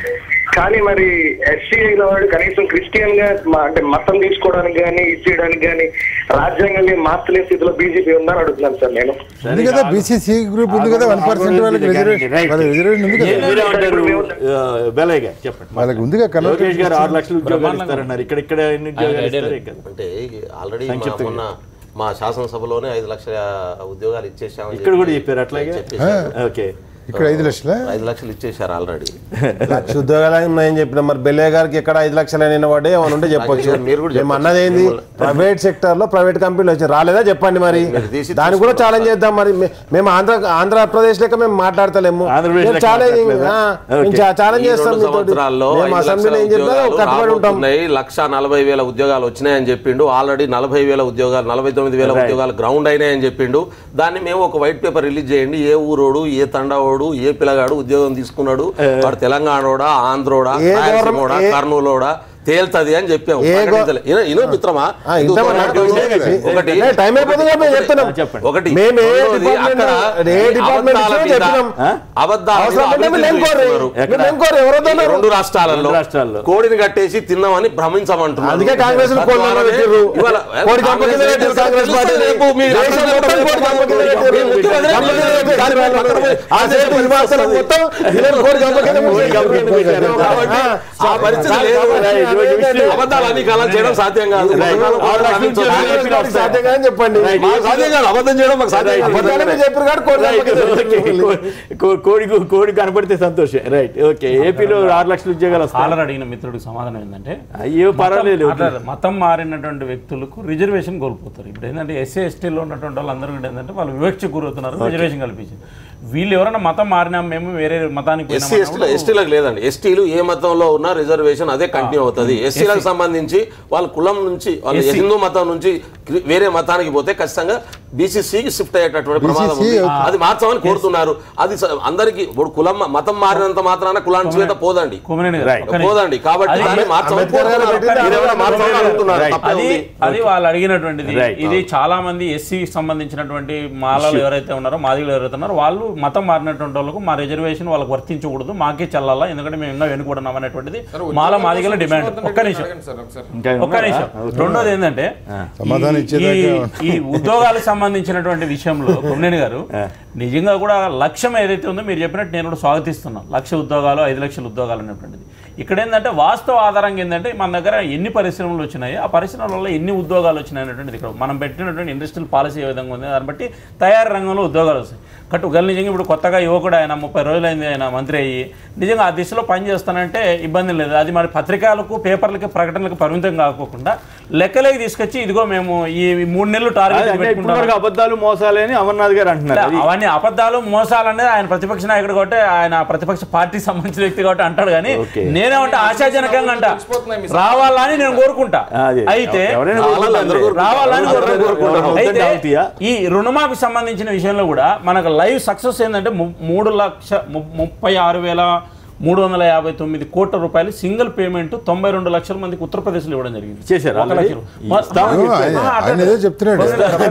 కానీ మరి ఎస్సీ అయిన వాడు కనీసం క్రిస్టియన్ గా మా- అంటే మతం తీసుకోవడానికి కానీ ఇచ్చేయడానికి కానీ రాజ్యాంగాన్ని మార్చలేని స్థితిలో బీజేపీ ఉందని అడుగుతున్నాను సార్ నేను ఉంది కదా బీసీసీ గ్రూప్ ఉంది కదా వన్ పర్సెంట్ వాళ్ళకి రిజర్వేషన్ వాళ్ళకి రిజర్వేషన్ ఉంది కదా మీరేమంటారు బెలయ్య గారు చెప్పండి వాళ్ళకి ఉంది కదా లోకేష్ గారు ఆరు లక్షల ఉద్యోగాలు ఇస్తారన్నారు ఇక్కడ ఇక్కడ ఎన్ని ఉద్యోగాలు ఇస్తారు ఇక్కడ అంటే ఆల్రెడీ మొన్న మా శాసనసభలోనే ఐదు లక్షల ఉద్యోగాలు ఇచ్చేసామని ఇక్కడ కూడా చెప్పి చెప్పారు అట్లాగే చెప్పేశారు. ఓకే ఇక్కడ ఐదు లక్షల ఐదు లక్షలు ఇచ్చేశారు ఆల్రెడీ లక్ష ఉద్యోగాలు ఉన్నాయని చెప్పిన మరి బెల్లయ్య గారికి ఎక్కడ ఐదు లక్షలు అయిన వాడే ఏమైనా ఉంటే చెప్పొచ్చు రాజేష్ గారు, మీరు కూడా మేము చెప్పొచ్చు. అన్నది ఏంది ప్రైవేట్ సెక్టర్ లో ప్రైవేట్ కంపెనీలు వచ్చి రాలేదా చెప్పండి మరి మీరు తీసి దాన్ని కూడా ఛాలెంజ్ చేద్దాం మరి మే- మేము ఆంధ్ర ఆంధ్రప్రదేశ్ లెక్క మేము మాట్లాడతలేము ఆంధ్రప్రదేశ్ లెక్క ఛాలెంజ్ మాట్లాడలేదా? ఛాలెంజ్ ఈ చేస్తాం రెండు మీతోటి. సంవత్సరాల్లో మేము ఐదు అసెంబ్లీలో ఏం లక్షల చెప్పినా ఉద్యోగాలు కట్టుబడి ఉంటాం రాబోతున్నాయి. లక్ష నలభై వేల ఉద్యోగాలు వచ్చినాయని చెప్పిండు ఆల్రెడీ నలభై వేల ఉద్యోగాలు నలభై తొమ్మిది వేల Right. ఉద్యోగాలు గ్రౌండ్ అయినాయని చెప్పిండు దాన్ని మేము ఒక వైట్ పేపర్ రిలీజ్ చేయండి ఏ ఊరోడు ఏ తండావాడు ఏ పిల్లగాడు ఉద్యోగం తీసుకున్నాడు వాడు తెలంగాణోడా ఆంధ్రోడా ఏ రాయలసీమోడా గవర్నమెంట్- ఏ- కర్నూలోడా తేల్తది అని చెప్పాము ఏ గవ- ప్రకటించలే. ఇను- ఇను మిత్రమా ఆ, ఇంతమంది ఇందుకు నాకు ఒకటి ఏ, టైం అయిపోతుంది కదా మేము చెప్తున్నాం చెప్పండి. ఒకటి మేము ఏ రెండోది డిపార్ట్మెంట్ అక్కడ ఏ డిపార్ట్మెంట్ అబద్ధాల ఇచ్చినా మీద- చెప్పినాం. అబద్ధాల మీద అవసరం ఉంటే అభివృద్ధి మేము ఎంక్వైరీ చేస్తున్నారు. మేము ఎంక్వైరీ ఎవరో ఈ రెండు రాష్ట్రాలలో రెండు రాష్ట్రాల్లో. కోడిని కట్టేసి తిన్నామని భ్రమించమంటున్నారు అందుకే కాంగ్రెస్ ను కోళ్ళలో తద్వారానే పెట్టిర్రు. ఇవాళ కోడి గంప కింద కాంగ్రెస్ పెట్టిర్రు కాంగ్రెస్ పార్టీ. రేపు మీ దేశం మొత్తం కోడి గంప కింద పెట్టిర్రు. మీ ముఖ్య వదిలే గంప కింద పెట్టిర్రు. దాని మీద పక్కన పోయి ఆ సేపు విమర్శలు మొత్తం ఇదే కోడి గంప కింద కోడి గంప కింద పెట్టారు. కాబట్టి ఆ పరిస్థితి కా- లేదు కాబట్టి విషయం- అబద్ధాలు అన్ని కాలం చేయడం సాధ్యం కాదు ఆరు లక్షల ఉద్యోగాలు కాంగ్రెస్ సాధ్యం కాదని చెప్పండి మాకు సాధ్యం కాదు అబద్ధం చేయడం మాకు సాధ్యం కాదు అబద్ధాలే మీరు చెప్పారు కాబట్టి కోడి గంప కింద పెట్టిర్రు. కో- కోడి కోడి కనపడితే సంతోషం రైట్ ఓకే ఏపీలో ఆరు లక్షల ఉద్యోగాలు వస్తాయి కాలర్ అడిగిన మిత్రుడికి సమాధానం ఏంటంటే అయ్యో పర్వాలేదు మతం- అట్లా మతం మారినటువంటి వ్యక్తులకు రిజర్వేషన్ కోల్పోతారు ఇప్పుడు ఏంటంటే ఎస్సీ ఎస్టీలో ఉన్నటువంటి వాళ్ళందరూ కూడా ఏంటంటే వాళ్ళు వివక్ష గురవుతున్నారు రిజర్వేషన్ కల్పించింది వీళ్ళు ఎవరైనా మతం మారినా మేము వేరే మతానికి ఎస్సీ ఎస్టీలో ఎస్టీలకు లేదండి ఎస్టీలు ఏ మతంలో ఉన్న రిజర్వేషన్ అదే కంటిన్యూ అవుతుంది ఎస్సీలకు సంబంధించి వాళ్ళ కులం నుంచి వాళ్ళ SC. హిందూ మతం నుంచి క్రి- వేరే మతానికి పోతే ఖచ్చితంగా బీసీసీకి షిఫ్ట్ అయ్యేటటువంటి ప్రమాదం BCC ఉంది అది మార్చమని కోరుతున్నారు అది స- అందరికి ఇప్పుడు కులం మతం మారినంత మాత్రాన కులాంచువేత పోదండి కొమరేని గారు, Right. ఒక్క నిమిషం. పోదండి కాబట్టి అది- దాన్ని మార్చమని అంబేద్కర్ గారు కోరుతున్నారు. పెట్టింది మీరు ఎవరైనా మార్చమని అడుగుతున్నారు Right. తప్పే అది ఉంది అది వాళ్ళు అడిగినటువంటిది Right. ఇది చాలా మంది ఎస్సీ సంబంధించినటువంటి మాలలు ఎవరైతే ఉన్నారో మాదిగలు ఎవరైతే ఉన్నారో వాళ్ళు మతం మారినటువంటి వాళ్ళకు మా రిజర్వేషన్ వాళ్ళకి వర్తించకూడదు మాకే చెల్లాలా ఎందుకంటే మేము ఇంకా వెనుకూడన్నాం అనేటువంటిది మాల మాదిగల డిమాండ్ ఒక్క నిమిషం ఇంకా ఒక్క ఉన్నారా? నిమిషం రెండోది ఏంటంటే సమాధానం ఈ- ఇచ్చేదాకా ఈ ఉద్యోగాలకు సంబంధించినటువంటి విషయంలో కొమ్మనేని గారు నిజంగా కూడా లక్ష్యం ఏదైతే ఉందో మీరు చెప్పినట్టు నేను కూడా స్వాగతిస్తున్నాను లక్ష ఉద్యోగాలు ఐదు లక్షల ఉద్యోగాలు అనేటువంటిది ఇక్కడ ఏంటంటే వాస్తవ ఆధారంగా ఏంటంటే మన దగ్గర ఎన్ని పరిశ్రమలు వచ్చినాయి ఆ పరిశ్రమల వల్ల ఎన్ని ఉద్యోగాలు వచ్చినాయి అనేటువంటిది ఇక్కడ మనం పెట్టినటువంటి ఇండస్ట్రియల్ పాలసీ ఏ విధంగా ఉంది దాన్ని బట్టి తయారీ రంగంలో ఉద్యోగాలు వస్తాయి కట్టు గల్ నిజంగా ఇప్పుడు కొత్తగా యువకుడు ఆయన ముప్పై రోజులైంది ఆయన మంత్రి అయ్యి నిజంగా ఆ దిశలో పని చేస్తానంటే ఇబ్బంది లేదు అది మరి పత్రికలకు పేపర్లకి ప్రకటనలకు పరిమితం కాకోకుండా లెక్కలేకి తీసుకొచ్చి ఇదిగో మేము ఈ మూడు నెలలు అదే టార్గెట్ అంటే పెట్టుకుంటాం ఇప్పటివరకు అబద్ధాలు మోసాలే అని అమర్నాథ్ గారు అంటున్నారు అది- అవన్నీ అబద్ధాలు మోసాలు అనేది ఆయన ప్రతిపక్ష నాయకుడు కాబట్టి ఆయన ప్రతిపక్ష పార్టీకి సంబంధించిన వ్యక్తి కాబట్టి అంటాడు కానీ ఓకే. నేనేమంటే ఆశాజనకంగా అంట రావాలని నేను కోరుకుంటా అదే. అయితే ఎవరైనా కోరుకుంటారు. రావాలని అందరూ కోరుకుంటారు. అయితే వద్దంటే అవుతాయా? ఈ రుణమాఫీ సంబంధించిన విషయంలో కూడా మనకు లైవ్ సక్సెస్ ఏంటంటే ము- మూడు లక్ష ము- ముప్పై ఆరు వేల మూడు వందల యాభై తొమ్మిది కోట్ల రూపాయలు సింగిల్ పేమెంట్ తొంభై రెండు లక్షల మందికి ఉత్తరప్రదేశ్లో ఇవ్వడం జరిగింది చేశారా ఒక already? లక్ష రూ- ఇస్తామని ఆ, ఆయన- ఆ, ఆయన ఏదో చెప్తున్నాడు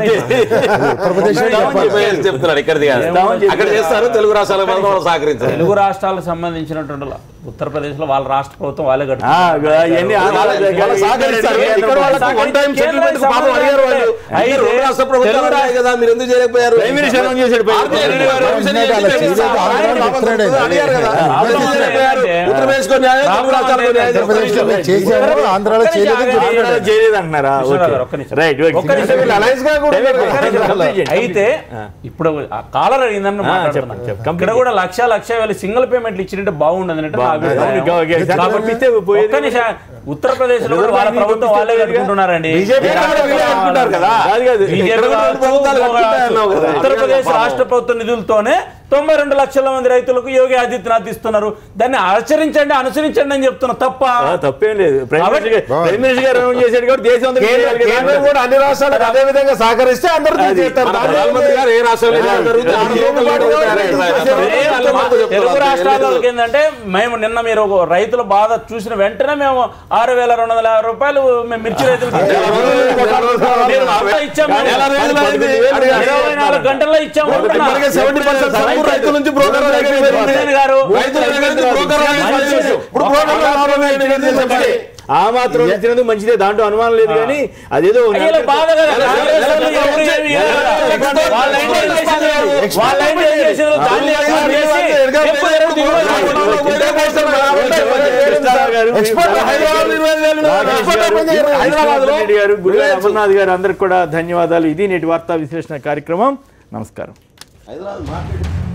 ఉత్తరప్రదేశ్ చెప్పేసి చెప్తున్నారు ఇక్కడిది కాదు అక్కడ చేస్తారు తెలుగు రాష్ట్రాల మాత్రం వాళ్ళు సహకరించారు తెలుగు రాష్ట్రాలకు సంబంధించినటువంటి వాళ్ళ- ఉత్తరప్రదేశ్లో వాళ్ళ రాష్ట్ర ప్రభుత్వం వాళ్ళే ఆ, కడుతున్నారు. ఇవన్నీ ఆ- వాళ్ళు సహకరిస్తారు ఇక్కడ వాళ్ళకి వన్ టైం సెటిల్మెంట్ పాపం అడిగారు వాళ్ళు అయితే అయితే రెండు రాష్ట్ర ప్రభుత్వాలు తెలుగు ఉన్నాయి కదా మీరు ఎందుకు చేయలేకపోయారు ప్రైమ్ మినిస్టర్ అనౌన్స్ చేశాడు పైన. ఆర్బీఐ రెడ్డి గారు అలా చేయలేదు, ఆంధ్రాలో చెప్తున్నాడు ఆయన. అడిగారు కదా రాబోయే ఎందుకు చేయలేకపోయారు? అంటే- ఉత్తరప్రదేశ్లో న్యాయం తెలుగు రాష్ట్రాలకు న్యాయం ఉత్తరప్రదేశ్లో మేము చేసాము ఆంధ్రాలో చేయలేదు ఒక్క నిమిషం ఆంధ్రాలో ఆగండి. చేయలేదు అంటున్నారా విశ్వనాథ్ గారు, ఒక్క నిమిషం. రైట్ ఒక్క నిమిషం వీళ్ళు alliance గా కూడా ఉన్నారు. ఒక్క నిమిషం. Complete చేయండి. అయితే ఇప్పుడు ఆ కాలర్ అడిగిందని ఆ, మాట్లాడుతున్నా. చెప్పండి, చెప్పండి. ఇక్కడ కూడా లక్ష లక్ష వేల సింగిల్ పేమెంట్లు ఇచ్చినట్టు బాగుండదు అంటే నా బాగుంది. అభిప్రాయం. Okay, okay. కాబట్టి ఇస్తే పోయేది ఒక్క నిమిషం ఉత్తరప్రదేశ్ లో కూడా వాళ్ళ ప్రభుత్వం వాళ్ళే కట్టుకుంటున్నారండి బీజేపీ కూడా వీళ్ళే కట్టుకుంటారు కదా. కాదు కాదు. బీజేపీ ఇక్కడ కూడా కావచ్చు, ప్రభుత్వాలు ఇంకో కట్టుకుంటాయి అన్నావు కదా. ఉత్తరప్రదేశ్ రాష్ట్ర ప్రభుత్వ నిధులతోనే తొంభై రెండు లక్షల మంది రైతులకు యోగి ఆదిత్యనాథ్ ఇస్తున్నారు దాన్ని ఆచరించండి అనుసరించండి అని చెప్తున్నా తప్ప ఆ, తప్పేం లేదు ప్రైమ్ కాబట్టి- మినిస్టర్ గారు- ప్రైమ్ మినిస్టర్ గారు ఏమని చేశాడు కాబట్టి దేశం అంతా కేంద్ర- చేయాలి కదా. కేంద్రం కూడా అన్ని రాష్ట్రాలకు అదే విధంగా సహకరిస్తే అందరూ చేస్తారు మన దాంట్లో ప్రధానమంత్రి గారు ఏ రాష్ట్రంలో ఏదైనా జరుగుతుందో ఆ లోకల్ లీడర్ తయారయ్యారు. ఏ వాళ్ళు మాకు చెప్తారు. తెలుగు రాష్ట్రాలకు ఏంటంటే మేము నిన్న మీరు ఒక రైతుల బాధ చూసిన వెంటనే మేము ఆరు వేల రెండు వందల యాభై రూపాయలు మేము మిర్చి రైతులకు మీరు అంతా ఇచ్చాము మేము. నెల రోజులు అయింది. ఇరవై నాలుగు గంటల్లో ఇచ్చాము అంటున్నా. ఇప్పటికే 70% సరుకు రైతుల నుంచి బ్రోకర్ల దగ్గరికి వెళ్ళింది. హుసేన్ గారు రైతుల దగ్గర నుంచి బ్రోకర్ల దగ్గరికి వెళ్ళింది. ఇప్పుడు బ్రోకర్ల లాభం ఏంటి అనేది చెప్పండి. ఆ మాత్రం ఇచ్చినందుకు మంచిదే దాంట్లో అనుమానం లేదు కానీ అదేదో ఒక అయ్యో బాధ కదా కాంగ్రెస్ వాళ్ళు ఎవరు ఏమి ఇవ్వరు కదా. వాళ్ళ లైన్ ఏం చేసింది? వాళ్ళ లైన్ ఏం చేసింది? దాన్ని ఎక్స్పోర్ట్ చేసి ఎప్పుడు ఎప్పుడు దిగుమతి కృష్ణారావు గారు, ఎక్స్పోర్ట్ హైదరాబాద్ ఇరవై ఐదు వేలు రాకేష్ ఎక్స్పోర్ట్ గారు, ఓపెన్ చేయాలి. హైదరాబాద్ లో రెడ్డి గారు గుడివాడ అమర్నాథ్ గారు అందరికి కూడా ధన్యవాదాలు ఇది నేటి వార్తా విశ్లేషణ కార్యక్రమం నమస్కారం హైదరాబాద్ మార్కెట్